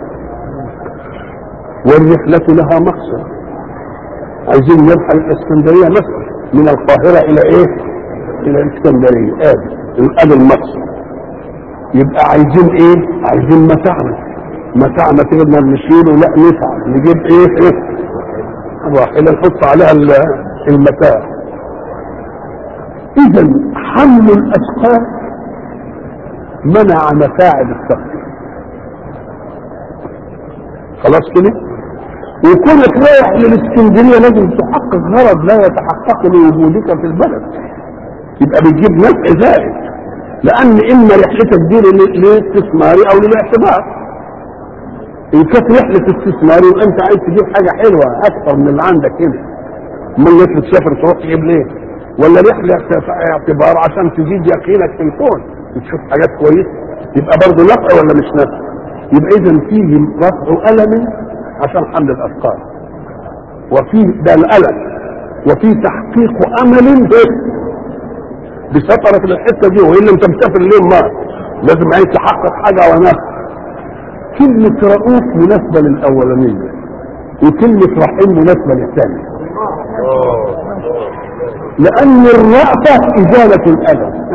والرحله لها مقصد عايزين نرحل الاسكندريه مثلا من القاهره الى ايه؟ الى الاسكندريه ادي ادي المقصد يبقى عايزين ايه عايزين متاعنا متاعنا تقدر نشيله لا نتعب نجيب ايه ايه راحله نحط عليها المتاع اذا حمل الاثقال منع متاعب السفر خلاص كده وكونك رايح للاسكندريه لازم تحقق غرض لا يتحقق لوجودك في البلد يبقى بتجيب نفع زائد لان اما رحلتك دي للاستثمار او للاعتبار ان كانت رحله استثماري وانت عايز تجيب حاجه حلوه اكثر من اللي عندك هنا امال ليه بتسافر تروح تجيب ليه ولا رحله اعتبار عشان تزيد يقينك في الكون تشوف حاجات كويسه يبقى برضه نفع ولا مش نفع يبقى اذا فيه رفع الم عشان حمل الاثقال وفيه ده الالم وفي تحقيق امل بسفرك للحته دي والا انت مسافر ليه ما لازم عايز تحقق حاجه ونفع كلمة رؤوف مناسبة للأولانية وكلمة رحيم مناسبة للثانية لأن الرأفة إزالة الألم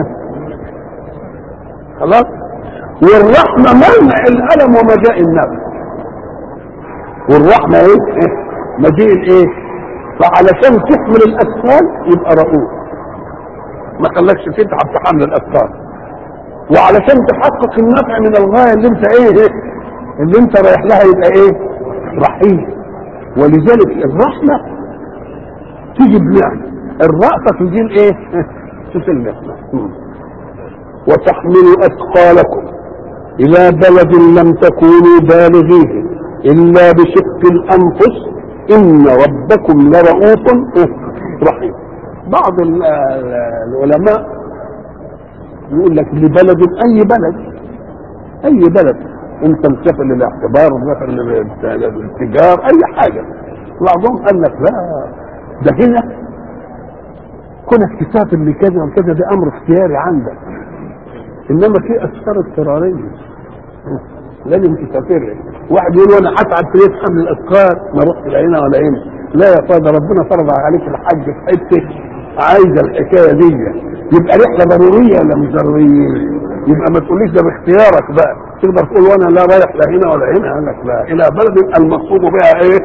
خلاص والرحمة منع الألم ومجاء النفس والرحمة ايه؟ مجيء الايه؟ فعلشان تحمل الأثقال يبقى رؤوف ما خلاكش تتعب في حمل الأثقال وعلشان تحقق النفع من الغاية اللي انت ايه اللي انت رايح لها يبقى ايه رحيم ولذلك الرحمة تيجي بنعمة الرأفة تجي ايه تسل نعمة وتحمل أثقالكم إلى بلد لم تكونوا بالغيه إلا بشق الأنفس إن ربكم لرؤوف رحيم بعض العلماء يقول لك لبلد أي بلد أي بلد انت مسافر للاعتبار مسافر للتجار اي حاجه بعضهم قال لك لا ده هنا كونك تسافر لكذا وكذا ده امر اختياري عندك انما في اسفار اضطراريه لازم تسافر واحد يقول وانا هتعب في ليه حمل الاذكار ما رحت لا هنا ولا هنا لا يا فاضل ربنا فرض عليك الحج في حته عايزه الحكايه دي يبقى رحله ضروريه ولا مش ضروريه؟ يبقى ما تقوليش ده باختيارك بقى تقدر تقول وانا لا رايح لا هنا ولا هنا قال لك لا الى بلد المقصود بها ايه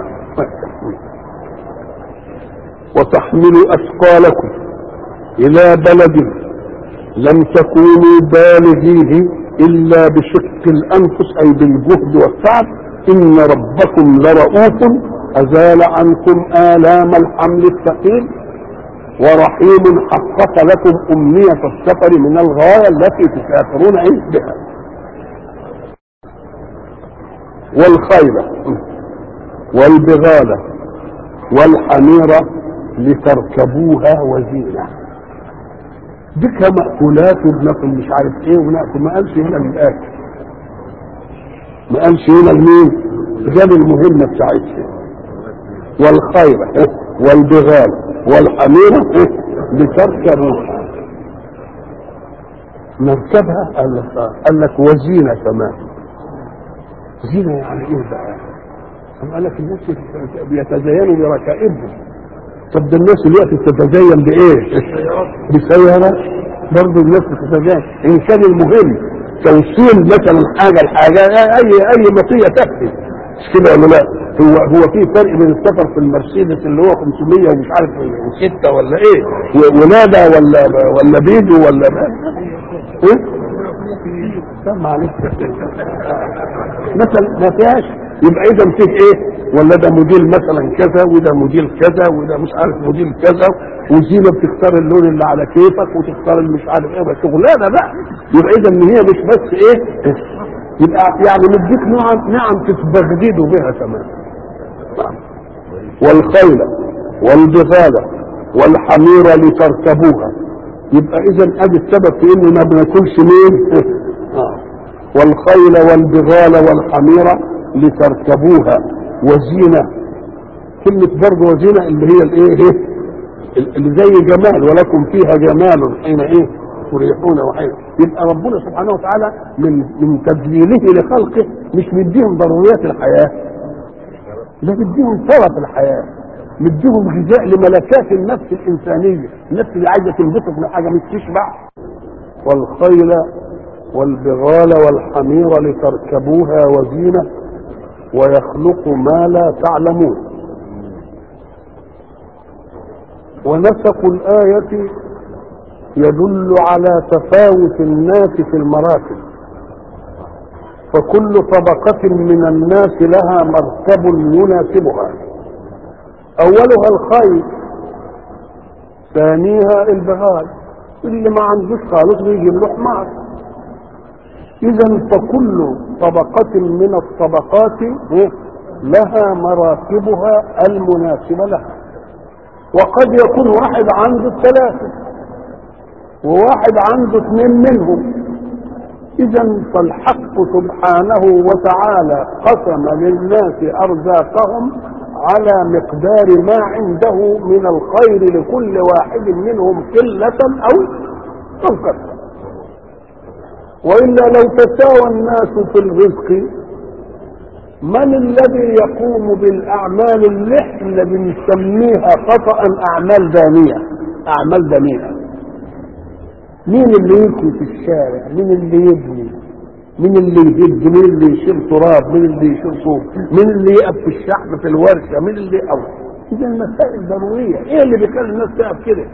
وتحملوا اثقالكم الى بلد لم تكونوا بالغيه الا بشق الانفس اي بالجهد والتعب ان ربكم لرؤوف أزال عنكم آلام الحمل الثقيل ورحيم حقق لكم أمنية السفر من الغاية التي تسافرون إيه بها والخيل والبغال والحمير لتركبوها وزينة بك مأكولات وبناكل مش عارف ايه وناكل ما قالش هنا للآكل ما قالش هنا لمين جاب المهمة بتاعتها والخير والبغال والحميرة لتركبوها نركبها قال لك آه. قال لك وزينة كمان زينة يعني ايه بقى؟ أم قال لك الناس بيتزينوا بركائبهم طب ده الناس دلوقتي بتتزين بايه؟ بسيارة برضه الناس بتتزين ان كان المهم توصيل مثلا حاجه لحاجه اي اي مطيه تكفي مش كده ولا لا؟ هو هو في فرق بين السفر في المرسيدس اللي هو 500 ومش عارف 6 ولا ايه؟ ولاده ولا ولا بيجو ولا ايه؟ طب معلش مثلا ما فيهاش يبقى اذا فيه ايه؟ ولا ده موديل مثلا كذا وده موديل كذا وده مش عارف موديل كذا وزينه بتختار اللون اللي على كيفك وتختار اللي مش عارف ايه بس شغلانه بقى يبقى اذا ان هي مش بس ايه يبقى يعني مديك نعم نعم تتبغددوا بها كمان والخيل والبغال والحمير لتركبوها يبقى اذا ادي السبب في انه ما بناكلش مين آه. والخيل والبغال والحمير لتركبوها وزينة كلمة برضه وزينة اللي هي الايه اللي زي جمال ولكم فيها جمال حين ايه تريحون وحين يبقى ربنا سبحانه وتعالى من من تدليله لخلقه مش مديهم ضروريات الحياة ده مديهم طرف الحياة مديهم غذاء لملكات النفس الإنسانية النفس اللي عايزة تنبسط من حاجة مش تشبع والخيل والبغال والحمير لتركبوها وزينة ويخلق ما لا تعلمون ونسق الآية يدل على تفاوت الناس في المراكب فكل طبقة من الناس لها مركب يناسبها أولها الخيل ثانيها البغال اللي ما عندوش خالص بيجيب له حمار إذا فكل طبقة من الطبقات لها مراكبها المناسبة لها وقد يكون واحد عنده ثلاثة وواحد عنده اثنين منهم إذا فالحق سبحانه وتعالى قسم للناس أرزاقهم على مقدار ما عنده من الخير لكل واحد منهم قلة أو أو كثرة وإلا لو تساوى الناس في الرزق من الذي يقوم بالأعمال اللي احنا بنسميها خطأ أعمال دانية أعمال دنيئة مين اللي يمشي في الشارع مين اللي يبني مين اللي يهد مين اللي يشيل تراب مين اللي يشيل صوب مين اللي يقف في الشحن في الورشة مين اللي أو إذا المسائل ضرورية إيه اللي بيخلي الناس تقف كده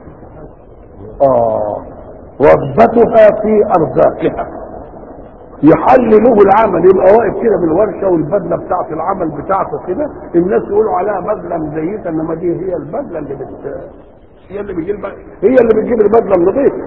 آه رغبتها في ارزاقها يحل له العمل يبقى واقف كده بالورشه والبدله بتاعت العمل بتاعته كده الناس يقولوا عليها بدله مزيته انما دي هي البدله اللي بت... هي اللي بتجيب هي اللي بتجيب البدله النظيفه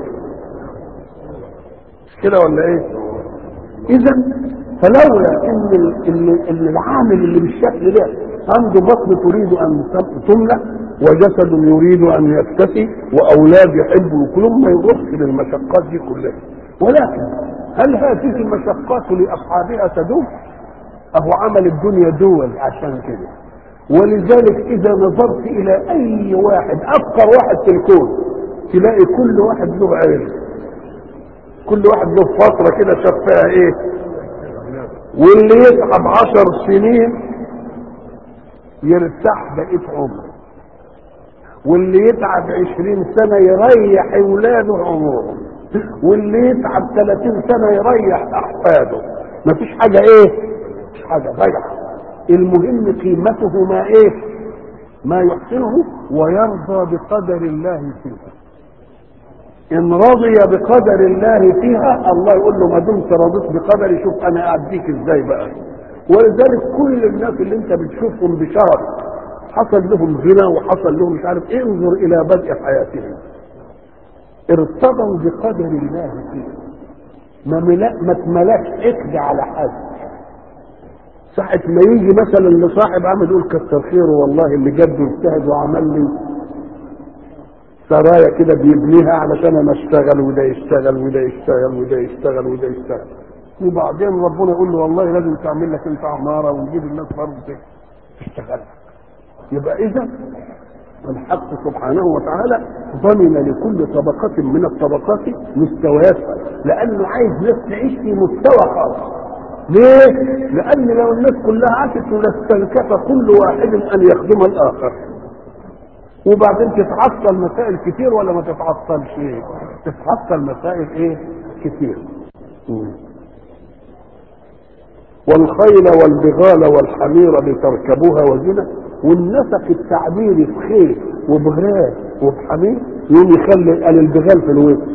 مش كده ولا ايه؟ اذا فلولا ان ال... ال... ال... العامل اللي بالشكل ده عنده بطن تريد ان تملى وجسد يريد ان يكتفي واولاد يحبوا كلهم ما يروحش للمشقات دي كلها ولكن هل هذه المشقات لاصحابها تدوم؟ اهو عمل الدنيا دول عشان كده ولذلك اذا نظرت الى اي واحد افقر واحد في الكون تلاقي كل واحد له عين كل واحد له فتره كده شاف فيها ايه واللي يتعب عشر سنين يرتاح بقيه عمره واللي يتعب عشرين سنة يريح اولاده عمرهم واللي يتعب ثلاثين سنة يريح احفاده مفيش حاجة ايه مفيش حاجة ضيعة المهم قيمته ما ايه ما يحسنه ويرضى بقدر الله فيها ان رضي بقدر الله فيها الله يقول له ما دمت رضيت بقدري شوف انا اعديك ازاي بقى ولذلك كل الناس اللي انت بتشوفهم بشرف حصل لهم غنى وحصل لهم مش عارف إيه انظر الى بدء حياتهم ارتضوا بقدر الله فيه ما ملا ما اتملاش اكد على حد ساعة ما يجي مثلا لصاحب عمل يقول كتر خيره والله اللي جد واجتهد وعمل لي سرايا كده بيبنيها علشان انا اشتغل وده يشتغل وده يشتغل وده يشتغل وده يشتغل وبعدين ربنا يقول له والله لازم تعمل لك انت عماره ونجيب الناس برضه تشتغل يبقى اذا الحق سبحانه وتعالى ضمن لكل طبقة من الطبقات مستوياتها لأنه عايز ناس تعيش في مستوى خاص ليه؟ لأن لو الناس كلها عاشت لاستنكف كل واحد أن يخدم الآخر وبعدين تتعطل مسائل كتير ولا ما تتعطلش ايه تتعطل مسائل ايه كتير مم. والخيل والبغال والحمير لتركبوها وزنة والنسق التعبيري في خيل وبغال وبحمير يوم يخلي قال البغال في الوسط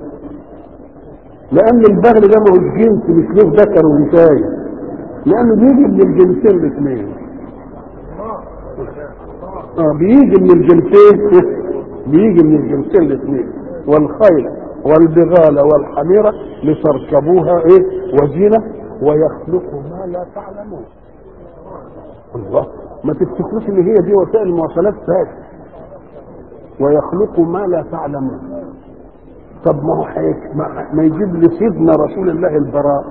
لان البغل ده ما هوش جنس مش له ذكر وانثى لانه بيجي من الجنسين الاثنين اه بيجي من الجنسين بيجي من الجنسين الاثنين والخيل والبغال والحميرة لتركبوها ايه وزينة ويخلق ما لا تعلمون الله ما تفتكروش ان هي دي وسائل المواصلات فات ويخلق ما لا تعلمون طب ما هو حيك ما, ما يجيب لسيدنا رسول الله البراء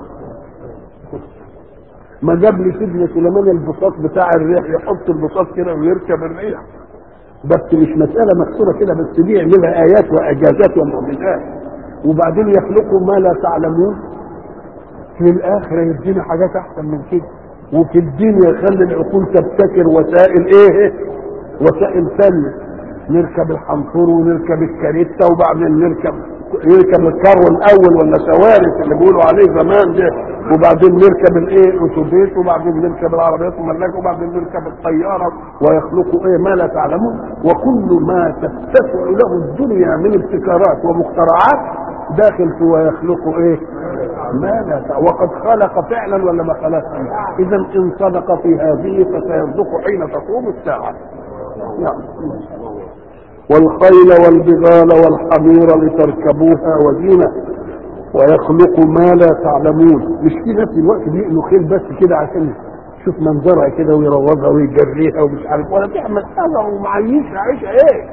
ما جاب لي سيدنا سليمان البساط بتاع الريح يحط البساط كده ويركب الريح بس مش مسألة مكسورة كده بس دي يعملها آيات وإعجازات ومعجزات وبعدين يخلقوا ما لا تعلمون في الآخرة يدينا حاجات أحسن من كده وفي الدين يخلي العقول تبتكر وسائل إيه وسائل ثانية نركب الحنطور ونركب الكاريتا وبعدين نركب يركب الكارو الاول ولا سوارس اللي بيقولوا عليه زمان ده وبعدين نركب الايه الاتوبيس وبعدين نركب العربيات الملاكه وبعدين نركب الطياره ويخلقوا ايه ما لا تعلمون وكل ما تتسع له الدنيا من ابتكارات ومخترعات داخل في ويخلقوا ايه ما لا تعلم وقد خلق فعلا ولا ما خلق اذا ان صدق في هذه فسيصدق حين تقوم الساعه نعم والخيل والبغال والحمير لتركبوها وزينة ويخلق ما لا تعلمون مش في نفس الوقت بيقلوا خيل بس كده عشان شوف منظرها كده ويروضها ويجريها ومش عارف ولا بيعمل حاجه ومعيشها عيشها ايه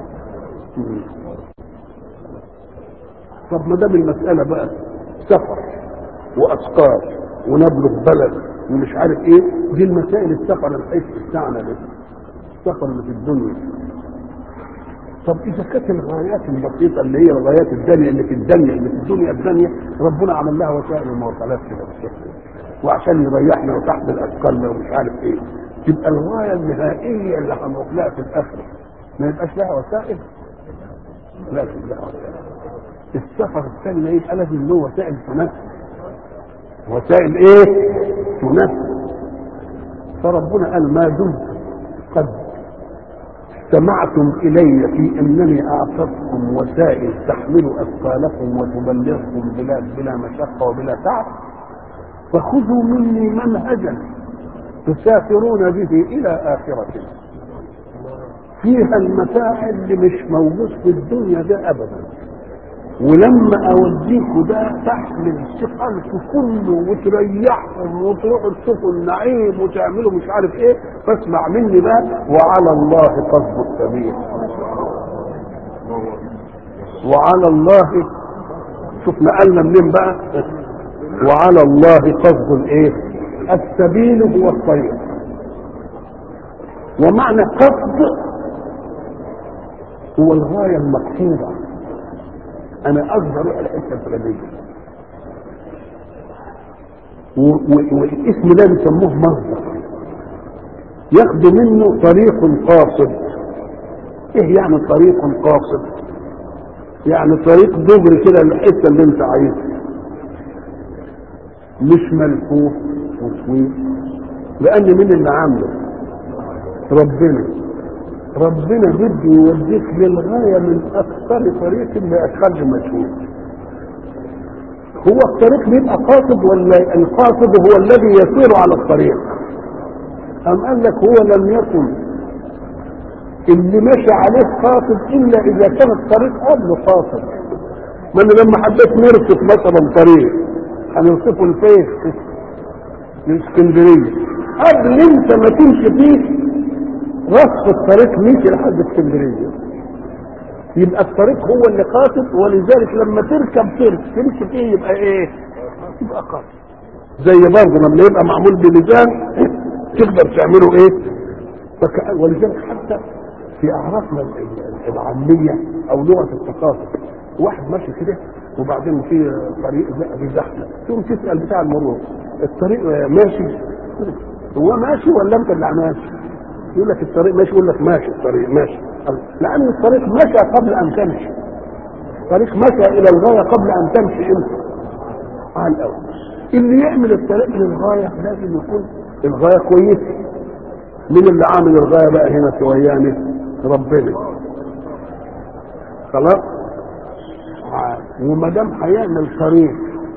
طب ما دام المساله بقى سفر واسقاط ونبلغ بلد ومش عارف ايه دي المسائل السفر الحيث بتاعنا ده السفر اللي في الدنيا طب اذا كانت الغايات البسيطه اللي هي الغايات الدنيا اللي في الدنيا اللي في الدنيا الدنيا ربنا عمل لها وسائل المواصلات كده بالشكل وعشان يريحنا وتحت الاثقال ومش عارف ايه تبقى الغايه النهائيه اللي هنروح لها في الاخره ما يبقاش لها وسائل لازم لها وسائل السفر الثاني يبقى لازم له وسائل تنفس وسائل ايه؟ تنفس فربنا قال ما دمت قد استمعتم الي في انني اعطتكم وسائل تحمل اثقالكم وتبلغكم بلاد بلا مشقه وبلا تعب فخذوا مني منهجا تسافرون به الى اخرته فيها المتاع اللي مش موجود في الدنيا ده ابدا ولما اوديكوا ده تحمل ثقلكم كله وتريحهم وتروحوا تشوفوا النعيم وتعملوا مش عارف ايه فاسمع مني بقى وعلى الله قصد السبيل وعلى الله شوف نقلنا منين بقى وعلى الله قصد الايه السبيل هو الطريق ومعنى قصد هو الغايه المقصوده انا اقدر اروح الحته الفلانيه والاسم ده بيسموه مصدر ياخدوا منه طريق قاصد ايه يعني طريق قاصد يعني طريق دغري كده للحته اللي انت عايزها مش ملفوف وطويل لان مين اللي عامله ربنا ربنا بده يوديك للغايه من اكثر طريق لاقل مجهود هو الطريق بيبقى قاصد ولا القاصد هو الذي يسير على الطريق أم قال لك هو لم يكن اللي مشى عليه قاصد إلا إذا كان الطريق قبله قاصد ما أنا لما حبيت نرصف مثلا طريق هنرصفه لفين؟ لاسكندرية قبل انت ما تمشي فيه رصف الطريق مشي لحد اسكندرية يبقى الطريق هو اللي قاصد ولذلك لما تركب ترك تمشي فيه يبقى ايه؟ يبقى قاصد زي برضه لما يبقى معمول بميزان تقدر تعمله ايه؟ فك... ولذلك حتى في اعرافنا العاميه او لغه الثقافه واحد ماشي كده وبعدين في طريق في زحمه تقوم تسال بتاع المرور الطريق ماشي هو ماشي ولا انت اللي ماشي؟ يقول لك الطريق ماشي يقول لك ماشي الطريق ماشي لان الطريق مشى قبل ان تمشي الطريق مشى الى الغايه قبل ان تمشي انت على الاول اللي يعمل الطريق للغايه لازم يكون الغايه كويسه مين اللي عامل الغايه بقى هنا سوياني ربنا خلاص وما دام هيعمل طريق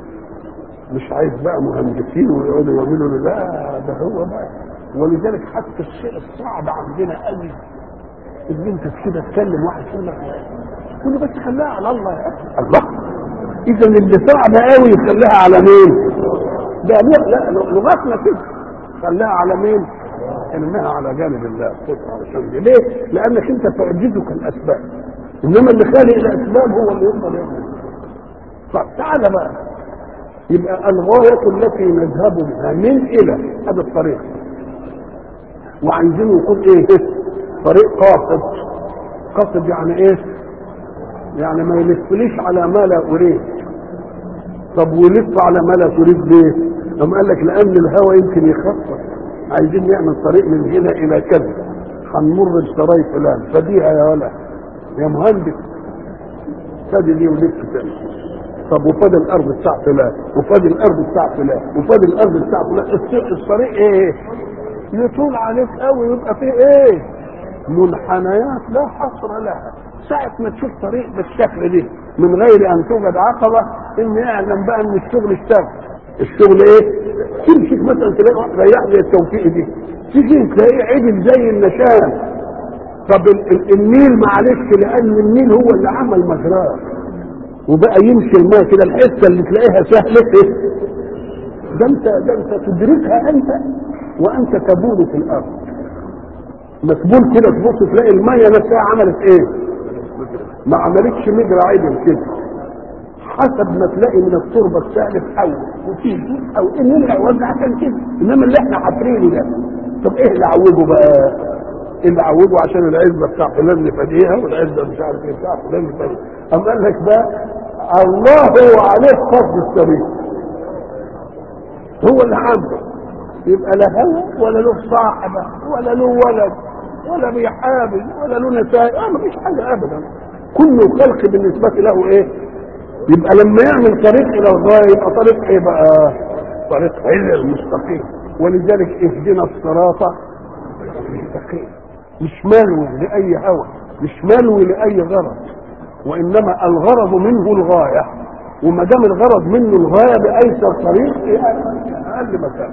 مش عايز بقى مهندسين ويقعدوا يعملوا له لا ده هو بقى ولذلك حتى الشيء الصعب عندنا قوي ان انت كده تكلم واحد يقول لك تقول له بس خليها على الله يا اخي الله اذا اللي صعب قوي يخليها على مين؟ ده لا لغتنا كده خليها على مين؟ انها على جانب الله علشان دي ليه؟ لانك انت تعجزك الاسباب انما اللي خالق الاسباب هو اللي يقدر يعمل طب تعالى بقى يبقى الغاية التي نذهب بها من إلى هذا الطريق وعايزين يكون إيه؟ طريق قاصد قاصد يعني إيه؟ يعني ما يلفليش على ما لا أريد طب ولف على ما لا تريد ليه؟ أم قال لك لأن الهوى يمكن يخفف عايزين نعمل طريق من هنا إلى كذا هنمر بسراي فلان فديها يا ولا يا مهندس فادي دي ولف تاني طب وفاد الارض بتاع فلان وفاد الارض بتاع فلان وفاد الارض بتاع فلان الطريق ايه يطول عليك قوي يبقى فيه ايه منحنيات لا حصر لها ساعة ما تشوف طريق بالشكل دي من غير ان توجد عقبة ان يعلم بقى ان الشغل اشتغل الشغل ايه تمشي مثلا تلاقي واحد ريح لي التوفيق دي تيجي تلاقيه عدل زي النشان طب النيل معلش لان النيل هو اللي عمل مجراه وبقى يمشي الماء كده الحته اللي تلاقيها سهله ايه ده انت ده انت تدركها انت وانت تبول في الارض مسبول كده تبص تلاقي الميه نفسها عملت ايه ما عملتش مجرى عدل كده حسب ما تلاقي من التربه السالف حول وتيجي او ان العوج عشان كده انما اللي احنا حافرينه ده طب ايه اللي عوجه بقى اللي عوجه عشان العزه بتاع فلان نفديها والعزه مش عارف ايه بتاع فلان نفديها أم قال لك بقى الله هو عليه فضل السبيل هو اللي عنده يبقى لا هو ولا له صاحبه ولا له ولد ولا بيحابل ولا له نتائج اه مفيش حاجه ابدا كل الخلق بالنسبه له ايه يبقى لما يعمل طريق الى الغايه يبقى طريق ايه بقى طريق عدل مستقيم ولذلك اهدنا الصراط المستقيم مش ملوي لاي هوى مش ملوي لاي غرض وانما الغرض منه الغايه وما دام الغرض منه الغايه بايسر طريق يعني اقل مكان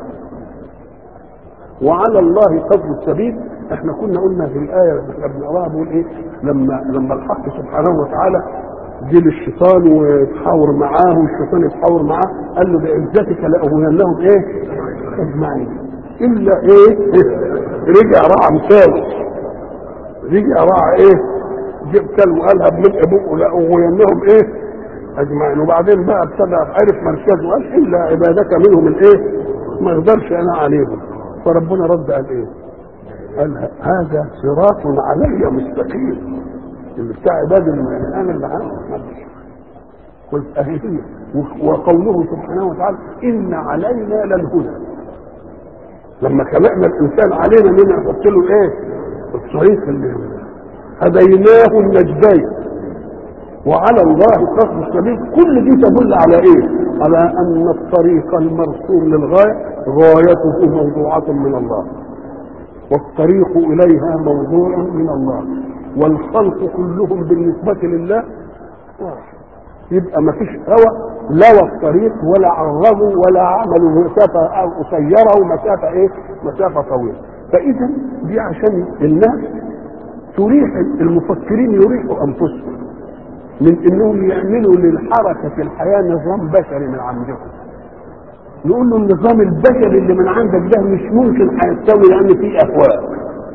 وعلى الله قصد السبيل احنا كنا قلنا في الايه اللي احنا بنقراها بيقول ايه لما لما الحق سبحانه وتعالى جه للشيطان ويتحاور معاه والشيطان يتحاور معاه قال له بعزتك لاغوينهم ايه؟ اجمعين الا ايه؟ رجع راعى مساوي رجع راعى ايه؟ جيب كلب وقالها بملء بقه لاغوينهم ايه؟ اجمعين وبعدين بقى ابتدى عرف مركزه وقال الا عبادك منهم الايه؟ ما اقدرش انا عليهم فربنا رد قال ايه؟ قال هذا صراط علي مستقيم اللي بتاع عباد انا اللي عارف قلت اهي هي وقوله سبحانه وتعالى ان علينا للهدى لما خلقنا الانسان علينا ان نحط له ايه؟ الطريق اللي هديناه النجدين وعلى الله قصد السبيل كل دي تدل على ايه؟ على ان الطريق المرسوم للغايه غايته موضوعة من الله والطريق اليها موضوع من الله والخلق كلهم بالنسبة لله واحد يبقى ما فيش هواء لوى الطريق ولا عرضوا ولا عملوا مسافة قصيرة ومسافة ايه مسافة طويلة فإذا دي عشان الناس تريح المفكرين يريحوا أنفسهم من انهم يعملوا للحركة الحياة نظام بشري من عندهم نقول له النظام البشري اللي من عندك ده مش ممكن هيستوي لان فيه اهواء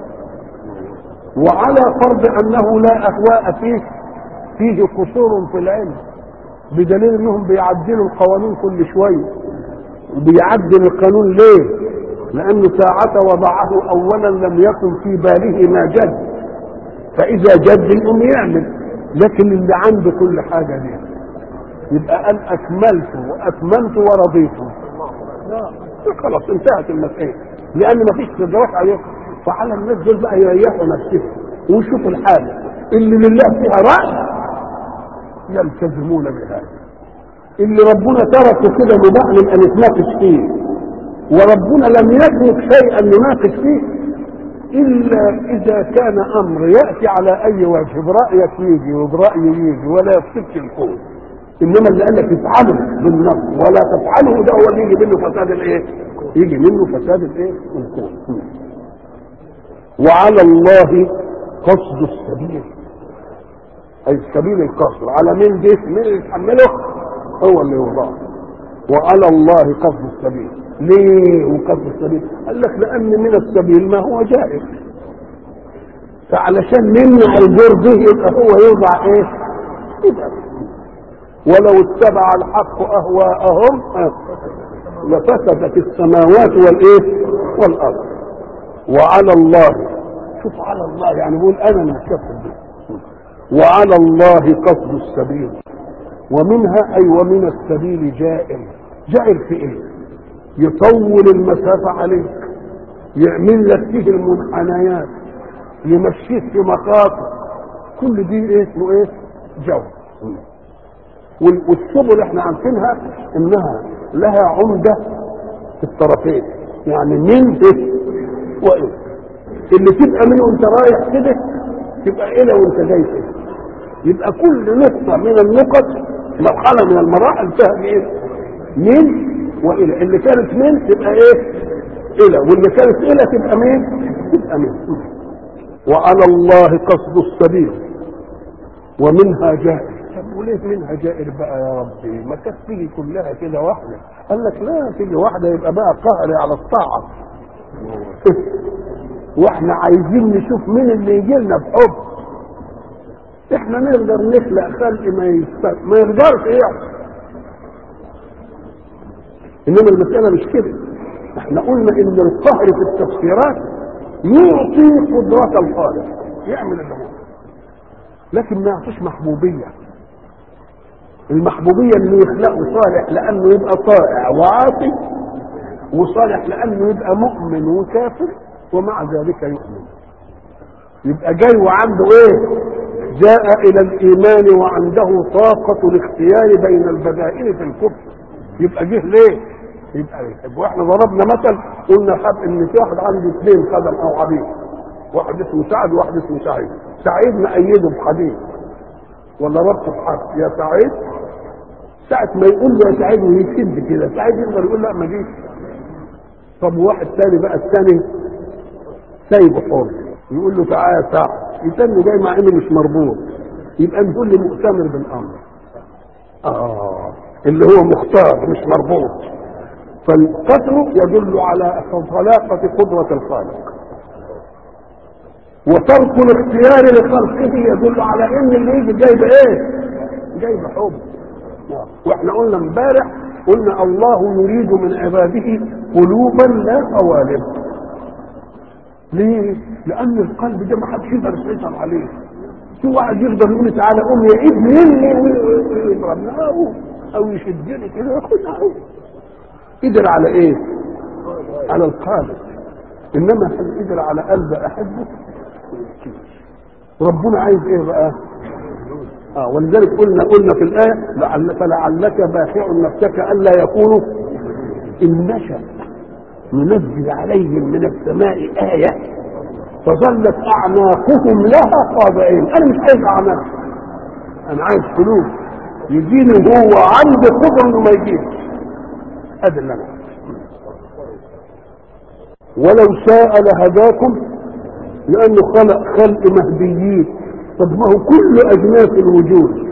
وعلى فرض انه لا اهواء فيه فيه قصور في العلم بدليل انهم بيعدلوا القوانين كل شويه وبيعدل القانون ليه؟ لانه ساعة وضعه اولا لم يكن في باله ما جد فاذا جد يقوم يعمل لكن اللي عنده كل حاجه دي يبقى قال اكملت واتممت ورضيت خلاص انتهت المسألة لأن ما فيش تدرك عليه فعلى الناس دول بقى يريحوا نفسهم ويشوفوا الحالة اللي لله فيها رأي يلتزمون بهذا اللي ربنا تركه كده مباح أن نتناقش فيه وربنا لم يترك شيئا نناقش فيه إلا إذا كان أمر يأتي على أي وجه برأيك يجي وبرأيي يجي ولا يفسدش الكون انما اللي قال لك افعله بالنص ولا تفعله ده هو اللي يجي منه فساد الايه؟ يجي منه فساد الايه؟ الكون. وعلى الله قصد السبيل. اي سبيل القصد، على مين ده؟ مين اللي يتحمله؟ هو اللي يوضعه. وعلى الله قصد السبيل. ليه وقصد السبيل؟ قال لك لان من السبيل ما هو جائز. فعلشان نمنع الجور ده يبقى هو يوضع ايه؟ يبقى ولو اتبع الحق اهواءهم لفسدت السماوات والايه والارض وعلى الله شوف على الله يعني بيقول انا اللي هكفل به وعلى الله قصد السبيل ومنها اي ومن السبيل جائر جائر في ايه يطول المسافة عليك يعمل لك فيه المنحنيات يمشيك في مخاطر كل دي ايه اسمه ايه جو والسبل احنا عارفينها انها لها عمده في الطرفين يعني من والى اللي تبقى منه وانت رايح كده تبقى الى وانت جاي كده يبقى كل نقطه من النقط مرحله من المراحل فيها ايه من والى اللي كانت من تبقى ايه الى واللي كانت الى تبقى مين تبقى من وعلى الله قصد السبيل ومنها جائر طب وليه منها جائر بقى يا ربي ما كانت تيجي كلها كده واحده قال لك لا تيجي واحده يبقى بقى قهري على الطاعه واحنا عايزين نشوف مين اللي يجي لنا بحب احنا نقدر نخلق خلق ما يست... ما يقدرش يحصل انما المساله مش كده احنا قلنا ان القهر في التفسيرات يعطي قدرة الخالق يعمل اللي هو لكن ما يعطيش محبوبيه المحبوبية انه يخلقه صالح لانه يبقى طائع وعاصي وصالح لانه يبقى مؤمن وكافر ومع ذلك يؤمن يبقى جاي وعنده ايه جاء الى الايمان وعنده طاقة الاختيار بين البدائل في الكفر يبقى جه ليه يبقى يحب واحنا ضربنا مثل قلنا خد ان في واحد عنده اثنين خدم او عبيد واحد اسمه سعد وواحد اسمه سعيد سعيد مأيده بحديث ولا ربط بحرف يا سعيد ساعة ما يقول له يا سعيد ويشد كده سعيد يقدر يقول لا ما جيش طب واحد تاني بقى الثاني سايبه حر يقول له تعالى يا سعد الثاني جاي مع انه مش مربوط يبقى نقول له مؤتمر بالامر اه اللي هو مختار مش مربوط فالقتل يدل على طلاقة قدرة الخالق وترك الاختيار لخلقه يدل على ان اللي يجي جايب ايه جايب حب واحنا قلنا امبارح قلنا الله يريد من عباده قلوبا لا قوالب ليه لان القلب ده ما حدش يقدر يسيطر عليه في واحد يقدر يقول تعالى قوم يا ابني اللي ويضربنا او او يشدني كده ياخدها قدر على ايه على القالب انما هل قدر على قلب احبه ربنا عايز ايه بقى اه ولذلك قلنا قلنا في الايه لعل فلعلك باخع نفسك الا يكونوا ان نشا ننزل عليهم من السماء ايه فظلت اعناقهم لها خاضعين انا مش عايز اعناق انا عايز قلوب يجيني وهو عنده قدره انه ما يجيش ادي اللي انا ولو شاء لهداكم لانه خلق خلق مهديين طب ما هو كل اجناس الوجود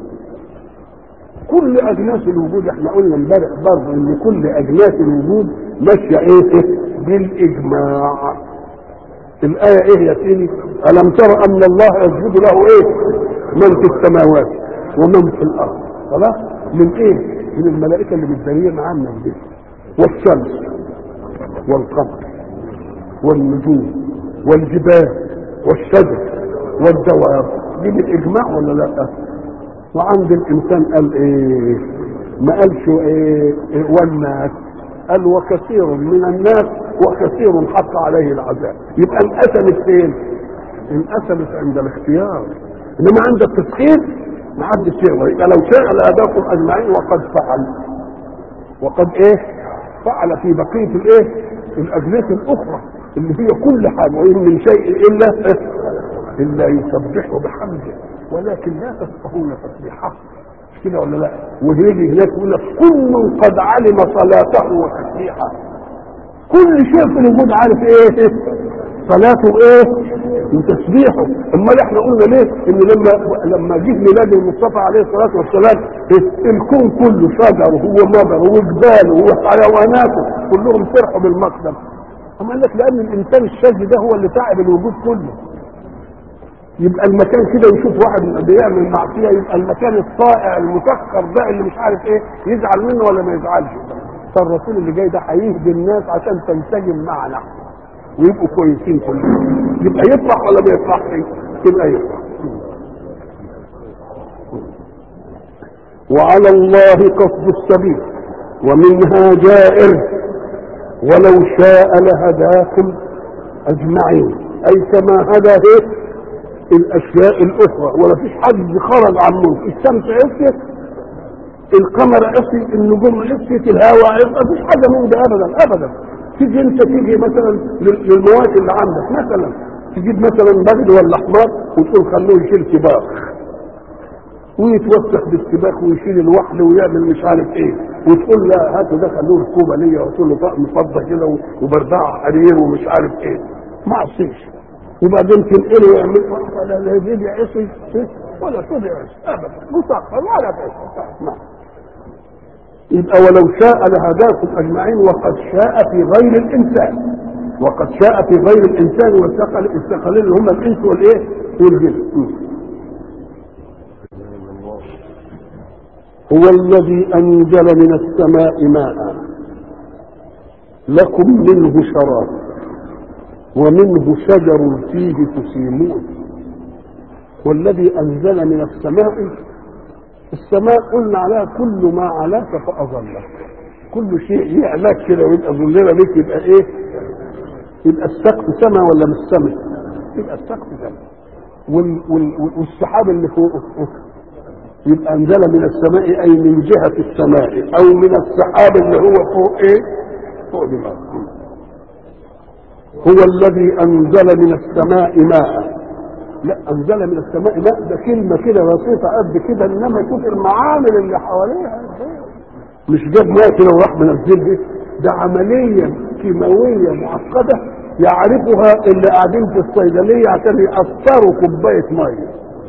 كل اجناس الوجود احنا قلنا امبارح برضه ان كل اجناس الوجود ماشيه ايه بالاجماع الايه ايه يا سيدي الم تر ان الله يسجد له ايه من في السماوات ومن في الارض خلاص من ايه من الملائكه اللي متداريه معانا دي والشمس والقمر والنجوم والجبال والشجر والدواب دي بالاجماع ولا لا وعند الانسان قال ايه ما قالش ايه, إيه والناس قال وكثير من الناس وكثير حق عليه العذاب يبقى انقسمت فين انقسمت عند الاختيار انما عند التسخير ما حدش يقدر يبقى لو شاء لهداكم اجمعين وقد فعل وقد ايه فعل في بقيه الايه الاجناس الاخرى اللي هي كل حاجه وان من شيء الا الا يسبحه بحمده ولكن لا تفقهون تسبيحه مش كده ولا لا وهيجي هناك يقول لك كل قد علم صلاته وتسبيحه كل شيء في الوجود عارف ايه صلاته ايه وتسبيحه امال احنا قلنا ليه ان لما لما جه ميلاد المصطفى عليه الصلاه والسلام الكون كله شجره ومدره وجباله وحيواناته كلهم فرحوا بالمقدم اما قال لك لان الانسان الشاذ ده هو اللي تعب الوجود كله يبقى المكان كده يشوف واحد بيعمل معصيه يبقى المكان الطائع المسخر ده اللي مش عارف ايه يزعل منه ولا ما يزعلش فالرسول اللي جاي ده هيهدي الناس عشان تنسجم معنا ويبقوا كويسين كلهم يبقى يفرح ولا ما يفرحش يبقى يفرح وعلى الله قصد السبيل ومنها جائر ولو شاء لهداكم اجمعين اي كما هدى ايه الاشياء الاخرى ولا فيش حد خرج عن ملك الشمس عصيت القمر عصي النجوم عصيت الهواء عصي مفيش حاجه من ده ابدا ابدا تيجي انت تيجي مثلا للمواشي اللي عندك مثلا تجيب مثلا بغل ولا حمار وتقول خلوه يشيل سباق ويتوسخ بالسباق ويشيل الوحل ويعمل مش عارف ايه وتقول لا هاتوا ده خلوه ركوبه ليا وتقول له طقم فضه كده وبردعه حرير ومش عارف ايه ما عصيش وبعدين تنقله ويعمل ولا لا يجي عصي ولا تبع عصي ابدا مسخر ولا تعصي نعم يبقى ولو شاء لهداكم اجمعين وقد شاء في غير الانسان وقد شاء في غير الانسان والثقل الثقلين اللي هم الانس والايه والجن هو الذي انزل من السماء ماء لكم منه شراب ومنه شجر فيه تسيمون والذي انزل من السماء السماء قلنا عليها كل ما علاك فاظلك كل شيء يعلاك كده ويبقى ظلنا بك يبقى ايه يبقى السقف سما ولا مش سما يبقى السقف سما وال وال والسحاب اللي فوقه يبقى انزل من السماء اي من جهه السماء او من السحاب اللي هو فوق ايه فوق دماغ هو الذي انزل من السماء ماء لا انزل من السماء ماء ده كلمه كده بسيطه قد كده انما شوف المعامل اللي حواليها مش جاب ماء كده وراح منزل ده عمليه كيماويه معقده يعرفها اللي قاعدين في الصيدليه عشان يقطروا كوبايه ميه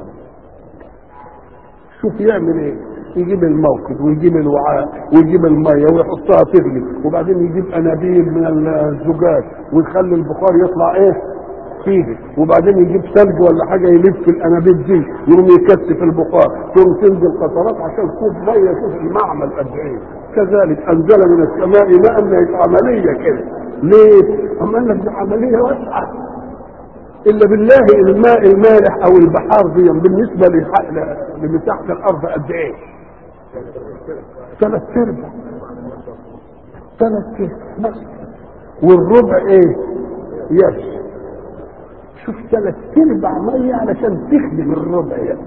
شوف يعمل ايه يجيب الموقد ويجيب الوعاء ويجيب الميه ويحطها تغلي وبعدين يجيب انابيب من الزجاج ويخلي البخار يطلع ايه فيه وبعدين يجيب ثلج ولا حاجه يلف الانابيب دي يقوم يكثف البخار تقوم تنزل قطرات عشان كوب ميه شوف المعمل قد ايه كذلك انزل من السماء ماء عمليه كده ليه؟ اما قال لك دي عمليه واسعه الا بالله الماء المالح او البحار دي بالنسبه لمساحه الارض قد ايه؟ ثلاث ارباع ثلاث ارباع والربع ايه؟ يبس شوف ثلاث ارباع ميه علشان تخدم الربع يبس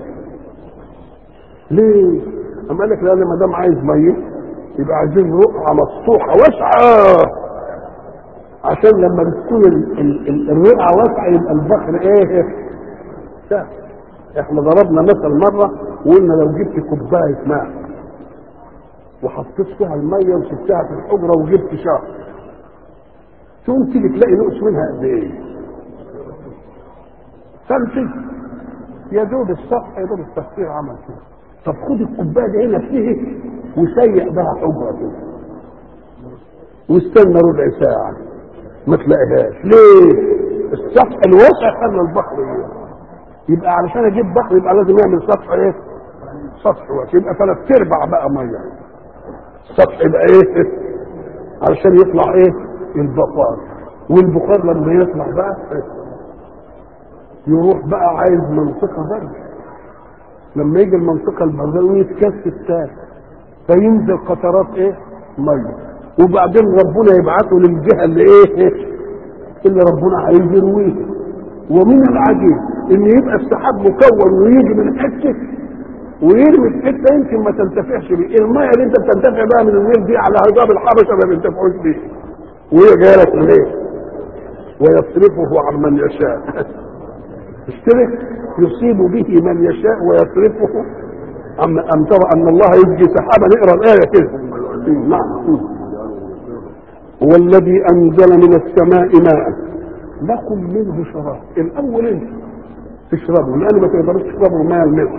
ليه؟ اما قال لك لا ما دام عايز ميه يبقى عايزين رقعه مسطوحه واسعه عشان لما بتكون الرقعه واسعه يبقى البحر ايه؟ سهل احنا ضربنا مثل مره وقلنا لو جبت كوبايه ماء وحطيت فيها الميه وسبتها في الحجره وجبت شهر تقوم تيجي تلاقي نقص منها قد ايه؟ سنتي يا دوب السطح يا دوب التفكير عمل كده طب خد الكوبايه دي هنا فيه وسيق بها حجره كده واستنى ربع ساعه ما تلاقيهاش ليه؟ السطح الواسع خلى البحر ايه؟ يبقى علشان اجيب بحر يبقى لازم يعمل سطح ايه؟ سطح واسع يبقى ثلاث ارباع بقى ميه السطح يبقى ايه؟ علشان يطلع ايه؟ البخار والبخار لما يطلع بقى يروح بقى عايز منطقه برد لما يجي المنطقه البرديه ويتكثف تاني فينزل قطرات ايه؟ ميه وبعدين ربنا يبعثه للجهه اللي ايه؟ اللي ربنا عايز يرويها ومن العجيب ان يبقى السحاب مكون ويجي من حته ويرمي في حته يمكن ما تنتفعش بيه الميه اللي انت بتنتفع بها من النيل دي على هضاب الحبشه ما بينتفعوش بيه وهي جايه لك منين ويصرفه عن من يشاء اشترك يصيب به من يشاء ويصرفه أم, أم ترى أن الله يبقي سحابا نقرا الآية كده نعم هو الذي أنزل من السماء ماء لكم منه شراب الأول أنت تشربوا لأن ما تقدروش تشربوا ماء الملح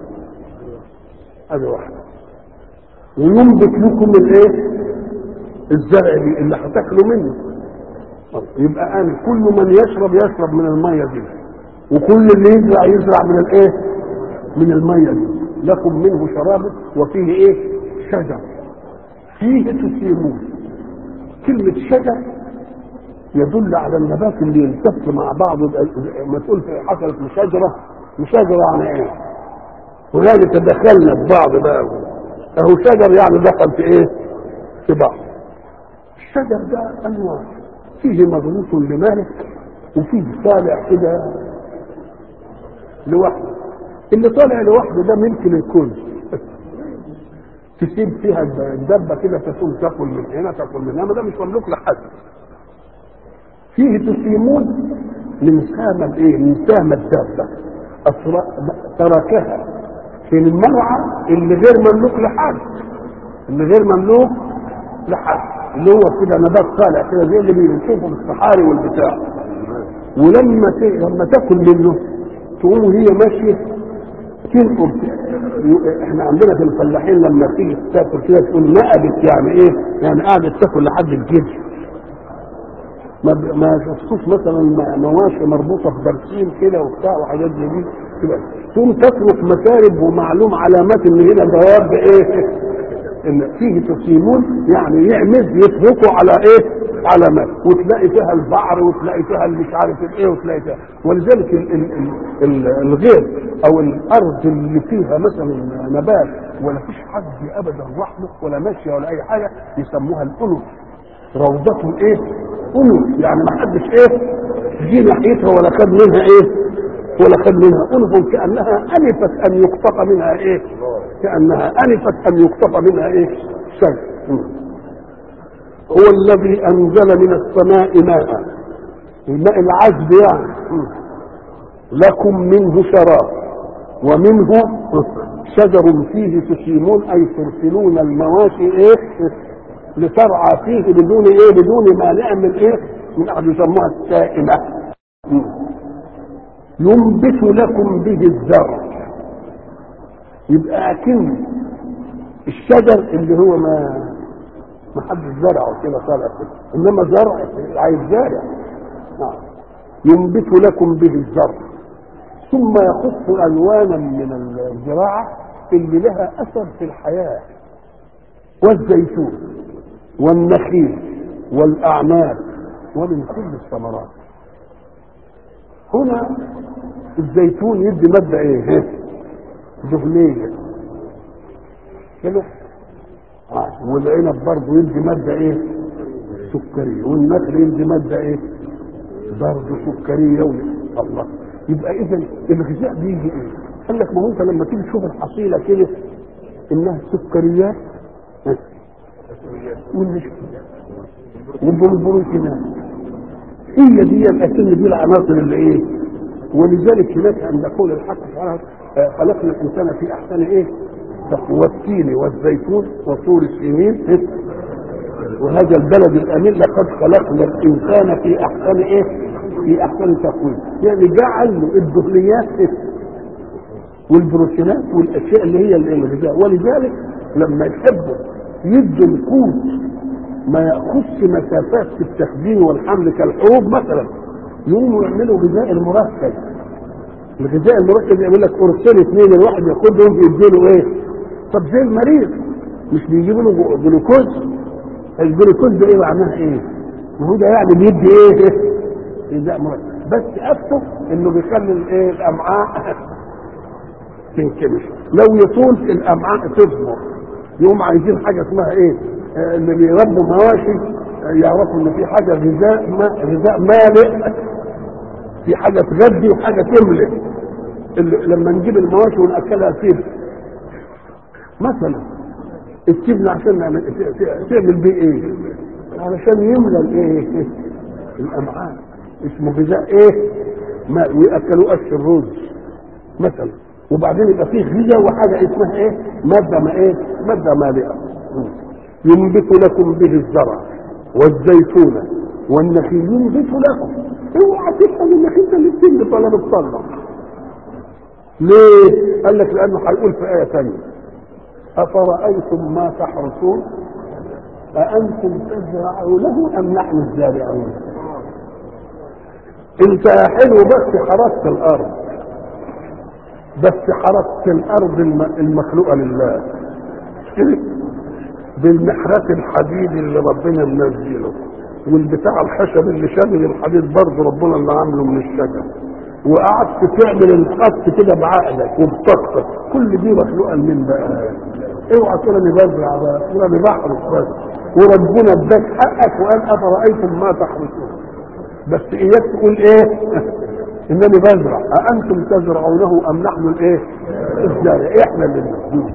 هذه واحدة وينبت لكم الايه؟ الزرع اللي هتاكلوا منه يبقى أنا كل من يشرب يشرب من المية دي وكل اللي يزرع يزرع من الايه؟ من المية دي لكم منه شراب وفيه ايه؟ شجر فيه تسيمون كلمة شجر يدل على النبات اللي يلتف مع بعض ما تقول في حصلت مشاجرة مشاجرة عن ايه؟ هنالك دخلنا في بعض بقى اهو شجر يعني دخل في ايه؟ في بعض الشجر ده انواع فيه مضغوط لمالك وفيه طالع كده لوحده اللي طالع لوحده ده ملك للكل تسيب فيها الدبه كده تكون تاكل من هنا تاكل من هنا ده مش مملوك لحد فيه تسيمون من سام الايه؟ من سام الدابه تركها في المرعى اللي غير مملوك لحد اللي غير مملوك لحد اللي هو كده نبات طالع كده زي اللي بنشوفه في الصحاري والبتاع ولما ت... لما تاكل منه تقوم وهي ماشيه تنقر احنا عندنا في الفلاحين لما تيجي تاكل كده تقول نقبت يعني ايه؟ يعني قعدت تاكل لحد الجلد ما ما شفتوش مثلا مواشي مربوطه في برسيم كده وبتاع وحاجات زي دي كده تقوم تترك مكارب ومعلوم علامات ان هنا دواب ايه؟ ان فيه تسيمون يعني يعمد يتركوا على ايه؟ علامات وتلاقي فيها البعر وتلاقي فيها مش عارف ايه وتلاقي فيها ولذلك ال ال ال ال الغير او الارض اللي فيها مثلا نبات ولا فيش حد ابدا رحمه ولا ماشيه ولا اي حاجه يسموها الانف روضة ايه؟ انف يعني ما حدش ايه؟ جه ناحيتها ولا خد منها ايه؟ ولا خد منها انف كانها انفت ان يقطف منها ايه؟ كانها انفت ان يقطف منها ايه؟ شيء هو الذي انزل من السماء ماء الماء العذب يعني لكم منه شراب ومنه شجر فيه تسيمون اي ترسلون المواشي ايه لترعى فيه بدون ايه بدون ما نعمل ايه من احد يسموها السائمه ينبت لكم به الزرع يبقى اكن الشجر اللي هو ما ما حدش زرعه كده طالع كده انما زرع عايز زارع نعم ينبت لكم به الزرع ثم يخص الوانا من الزراعه اللي لها اثر في الحياه والزيتون والنخيل والاعناب ومن كل الثمرات هنا الزيتون يدي ماده ايه دهنيه كده آه. والعنب برضه يدي ماده ايه سكريه والنخل يدي ماده ايه برضه سكريه الله يبقى اذا الغذاء بيجي ايه قال لك ما هو انت لما تيجي تشوف الحصيله كده انها سكريات والبروتينات هي دي الاكل دي العناصر اللي ايه ولذلك هناك عند يقول الحق سبحانه آه، خلقنا الانسان في احسن ايه؟ والتين والزيتون وطور السنين إيه؟ وهذا البلد الامين لقد خلقنا الانسان في احسن ايه؟ في احسن تقويم يعني جعل له الدهنيات إيه؟ والبروتينات والاشياء اللي هي الغذاء ولذلك لما يحبوا يدوا القوت ما ياخذش مسافات في التخزين والحمل كالحروب مثلا يقوموا يعملوا غذاء المركب الغذاء المركب يعمل لك قرصين اثنين الواحد ياخدهم يديله ايه؟ طب زي المريض مش بيجيبوا له جلوكوز الجلوكوز ده ايه معناها ايه؟ ما هو ده يعني بيدي ايه؟ غذاء مركب بس اكتب انه بيخلي الايه الامعاء تنكمش لو يطول الامعاء تضمر يقوم عايزين حاجه اسمها ايه؟ آه، اللي بيربوا مواشي آه، يعرفوا ان في حاجه غذاء ما غذاء مالئ في حاجه تغذي وحاجه تملئ اللي لما نجيب المواشي وناكلها سيب مثلا السبن عشان نعمل تعمل بيه ايه؟ علشان يملى الايه؟ الامعاء اسمه غذاء ايه؟ ماء وياكلوه قش الرز مثلا وبعدين يبقى فيه غذاء وحاجه اسمها ايه؟ ماده ما ايه؟ ماده مالئه ينبت لكم به الزرع والزيتون والنخيل ينبت لكم اوعى تفهم انك انت اللي بتنبت ولا بتطلع ليه؟ قال لك لانه هيقول في ايه ثانيه افرايتم ما تحرثون أأنتم تزرعونه أم نحن الزارعون؟ أنت حلو بس حرثت الأرض بس حرثت الأرض الم- المخلوقة لله بالمحرات الحديد اللي ربنا منزله والبتاع الخشب اللي شامل الحديد برضه ربنا اللي عامله من الشجر وقعدت تعمل الخط كده بعقلك وبطاقتك كل دي مخلوقه من بقى اوعى تقول انا بزرع بقى تقول انا بحرث بس وربنا اداك حقك وقال افرايتم ما تحرثون بس اياك تقول ايه انني بزرع اانتم تزرعونه ام نحن الايه الزارع احنا اللي بنزرع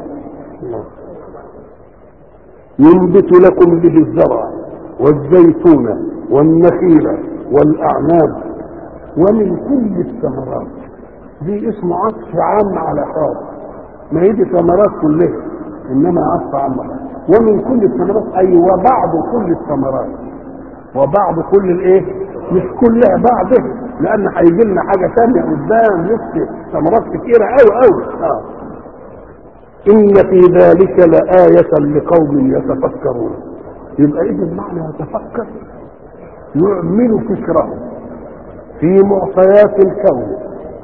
ينبت لكم به الزرع والزيتون والنخيل والاعناب ومن كل الثمرات دي اسمه عطف عام على خاص ما هي دي ثمرات كلها انما عطف عام ومن كل الثمرات اي وبعض كل الثمرات وبعض كل الايه مش كلها بعضه لان هيجي لنا حاجه ثانيه قدام لسه ثمرات كتيره قوي قوي اه إن في ذلك لآية لقوم يتفكرون يبقى إذا معنى يتفكر يعمل فكره في معطيات الكون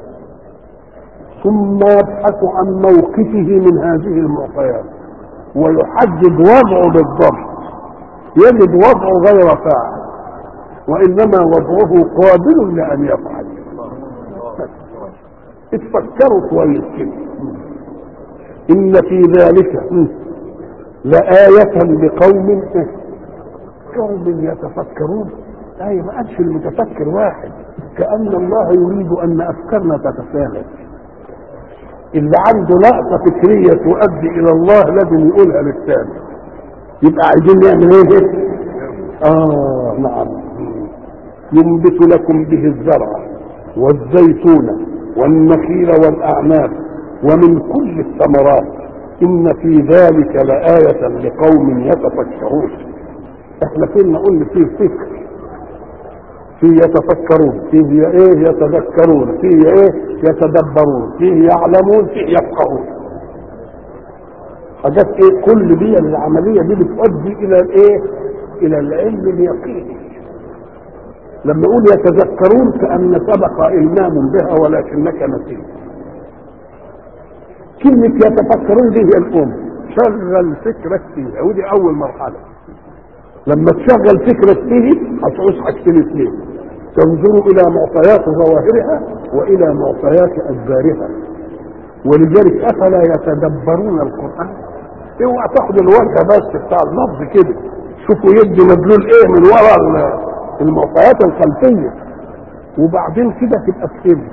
ثم يبحث عن موقفه من هذه المعطيات ويحدد وضعه بالضبط يجد وضعه غير فاعل وإنما وضعه قابل لأن يفعل اتفكروا كويس كده إن في ذلك لآية لقوم قوم يتفكرون أي ما قالش المتفكر واحد كأن الله يريد أن أفكارنا تتساهل اللي عنده لقطة فكرية تؤدي إلى الله لازم يقولها للثاني يبقى عايزين نعمل إيه؟ آه نعم ينبت لكم به الزرع والزيتون والنخيل والأعناب ومن كل الثمرات إن في ذلك لآية لقوم يتفكرون احنا فينا قلنا فيه فكر فيه يتفكرون فيه ايه يتذكرون فيه ايه يتدبرون فيه يعلمون فيه يفقهون حاجات ايه كل دي العمليه دي بتؤدي الى الايه الى العلم اليقيني لما يقول يتذكرون كأن سبق إلمام بها ولكنك نسيت كلمة يتفكرون دي هي الأم شغل فكرك فيها ودي أول مرحلة لما تشغل فكرك فيه هتعوز حاجتين اثنين تنظر إلى معطيات ظواهرها وإلى معطيات أدبارها ولذلك أفلا يتدبرون القرآن اوعى تاخد الورقة بس بتاع اللفظ كده شوفوا يدي مدلول ايه من ورا المعطيات الخلفية وبعدين كده تبقى فهمت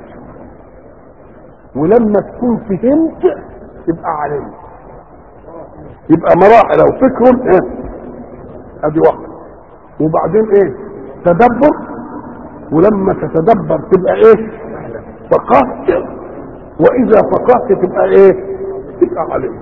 ولما تكون فهمت تبقى علمت يبقى مراحل او فكر ايه ادي واحده وبعدين ايه تدبر ولما تتدبر تبقى ايه فقهت واذا فقهت تبقى ايه تبقى عليك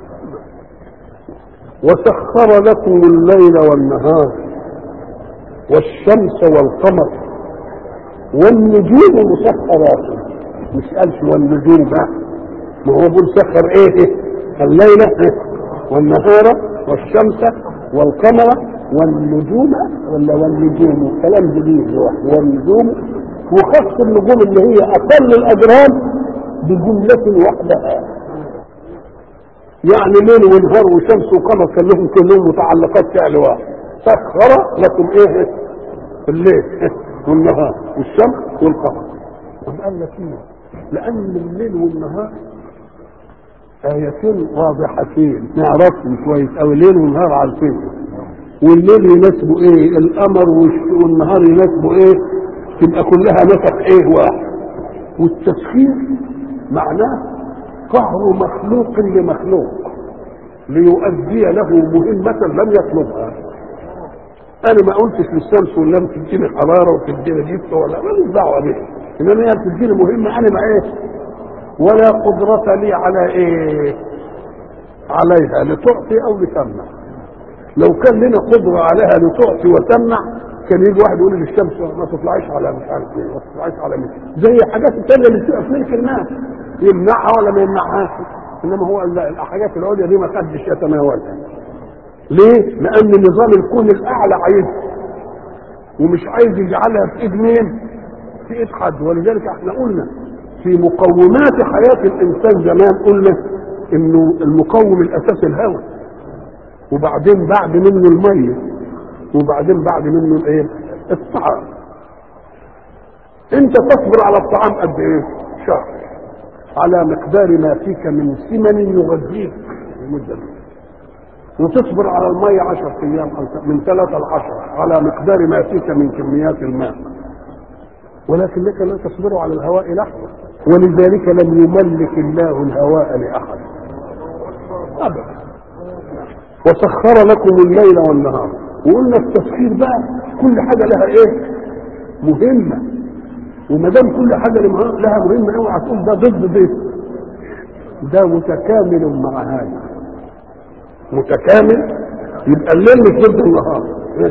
وسخر لكم الليل والنهار والشمس والقمر والنجوم مسخرات مش قالش والنجوم بقى ما هو بيقول سخر ايه الليل والنهار والشمس والقمر والنجوم ولا والنجوم كلام جديد والنجوم وخص النجوم اللي هي اقل الاجرام بجملة وحدها يعني ليل ونهار وشمس وقمر كان لهم كلهم متعلقات فعل واحد سخر لكم ايه الليل والنهار والشمس والقمر طب قال لك ايه لان الليل والنهار ايتين واضحتين نعرفهم كويس او الليل والنهار عارفين والليل يناسبه ايه القمر والنهار يناسبه ايه تبقى كلها نسق ايه واحد والتسخير معناه قهر مخلوق لمخلوق ليؤدي له مهمة لم يطلبها انا ما قلتش للشمس ولا تديني حرارة وتديني جبت ولا ماليش دعوة بيها انما هي بتديني مهمة انا ما ايه ولا قدرة لي على ايه عليها لتعطي او لتمنع لو كان لنا قدرة عليها لتعطي وتمنع كان يجي واحد يقول للشمس ما تطلعيش على مش عارف ايه ما تطلعيش على مين زي الحاجات التانية اللي بتبقى في ملك الناس يمنعها ولا ما يمنعهاش انما هو الحاجات العليا دي ما حدش يتناولها ليه؟ لان نظام الكون الاعلى عايزها ومش عايز يجعلها في ايد مين؟ في ايد حد ولذلك احنا قلنا في مقومات حياه الانسان زمان قلنا انه المقوم الاساسي الهواء وبعدين بعد منه الميه وبعدين بعد منه الايه؟ الطعام انت تصبر على الطعام قد ايه؟ شهر على مقدار ما فيك من سمن يغذيك المده دي وتصبر على المية عشر أيام من ثلاثة لعشرة على مقدار ما فيك من كميات الماء ولكنك لا تصبر على الهواء لحظة ولذلك لم يملك الله الهواء لأحد أبدا وسخر لكم الليل والنهار وقلنا التسخير بقى كل حاجة لها ايه مهمة وما دام كل حاجة لها مهمة اوعى تقول ده ضد ده ده متكامل مع هذا متكامل يبقى الليل مش ضد النهار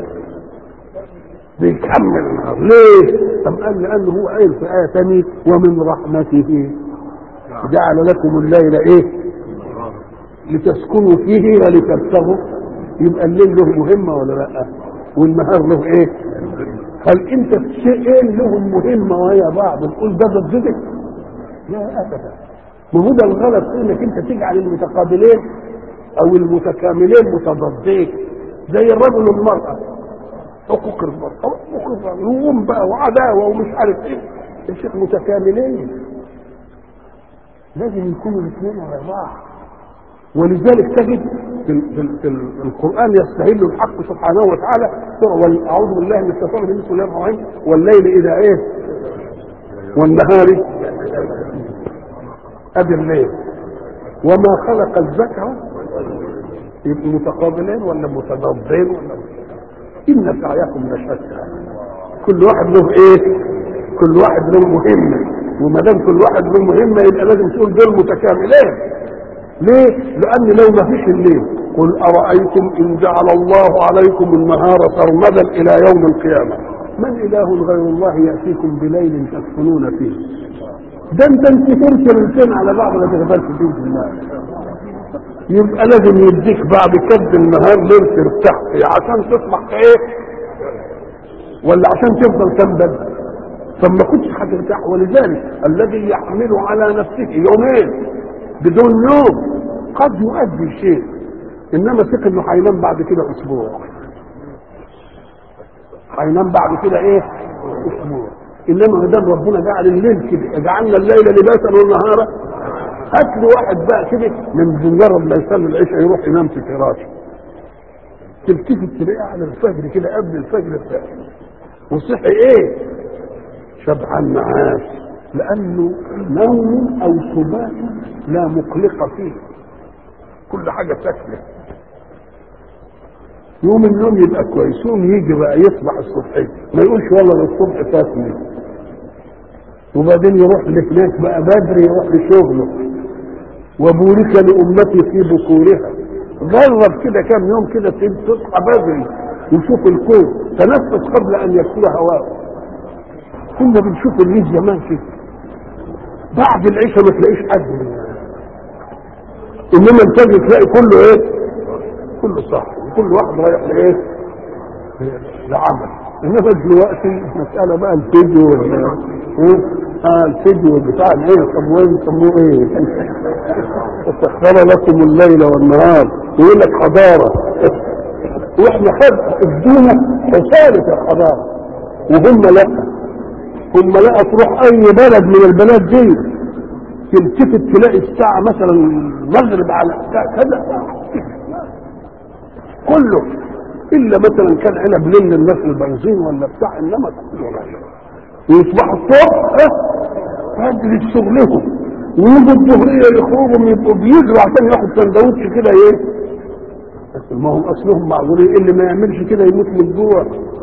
بيكمل النهار ليه؟ طب قال لانه هو قايل في ايه ثانيه ومن رحمته جعل لكم الليل ايه؟ لتسكنوا فيه ولتبتغوا يبقى الليل له مهمه ولا لا؟ والنهار له ايه؟ هل انت شيئين لهم مهمه وهي بعض نقول ده ضد ده؟ لا ابدا ما هو ده الغلط انك انت تجعل المتقابلين او المتكاملين متضادين زي الرجل والمرأة حقوق المرأة حقوق الرجل وام بقى وعداوة ومش عارف ايه يا شيخ متكاملين لازم يكونوا الاثنين على بعض ولذلك تجد في, في, في القرآن يستهل الحق سبحانه وتعالى أعوذ بالله من الشيطان الرجيم بسم الله الرحمن الرحيم والليل إذا إيه والنهار أدي الليل وما خلق الذكر يبقوا متقابلين ولا متضادين ولا ان سعيكم لشتى كل واحد له ايه كل واحد له مهمه وما دام كل واحد له مهمه يبقى لازم تقول دول متكاملين ليه لان لو ما فيش الليل قل ارايتم ان جعل الله عليكم النهار سرمدا الى يوم القيامه من اله غير الله ياتيكم بليل تسكنون فيه ده انت انت ترسل الاثنين على بعض لا تغفلش فيه بالله يبقى لازم يديك بعد كد النهار ليل ترتاح فيه عشان تصبح ايه ولا عشان تفضل تنبذ فما كنتش هترتاح ولذلك الذي يحمل على نفسه يومين بدون نوم قد يؤدي شيء انما ثق انه هينام بعد كده اسبوع هينام بعد كده ايه اسبوع انما ما دام ربنا جعل الليل كده جعلنا الليل لباسا والنهار هات له واحد بقى كده من مجرد ما يصلي العشاء يروح ينام في فراشه تلتفت تلاقيه على الفجر كده قبل الفجر بتاعه وصحي ايه شبعان معاش لانه نوم او سبات لا مقلق فيه كل حاجه ساكنه يوم النوم يبقى كويس يوم يجي بقى يصبح الصبح ما يقولش والله ده الصبح فاتني وبعدين يروح لهناك بقى بدري يروح لشغله وبورك لأمتي في بكورها جرب كده كام يوم كده تصحى بدري وشوف الكون تنفس قبل أن يكون هواء كنا بنشوف الليل زمان كده بعد العشاء ما تلاقيش حد انما انت تلاقي كله ايه كله صح كل واحد رايح لايه لعمل انما دلوقتي مسألة بقى الفيديو ولا ايه اه الفيديو بتاع الايه يسموه يسموه ايه وسخر لكم الليل والنهار يقول لك حضارة واحنا خد ادونا حسالة الحضارة وهم لا هم لا تروح اي بلد من البلاد دي تلتفت تلاقي الساعة مثلا المغرب على كذا كله الا مثلا كان عنب ليل الناس البنزين ولا بتاع انما كله ويصبحوا الصبح بدري شغلهم ويجوا الظهريه يخرجوا يبقوا بيجروا عشان ياخد سندوتش كده ايه بس ما هم اصلهم معذورين اللي ما يعملش كده يموت من الجوع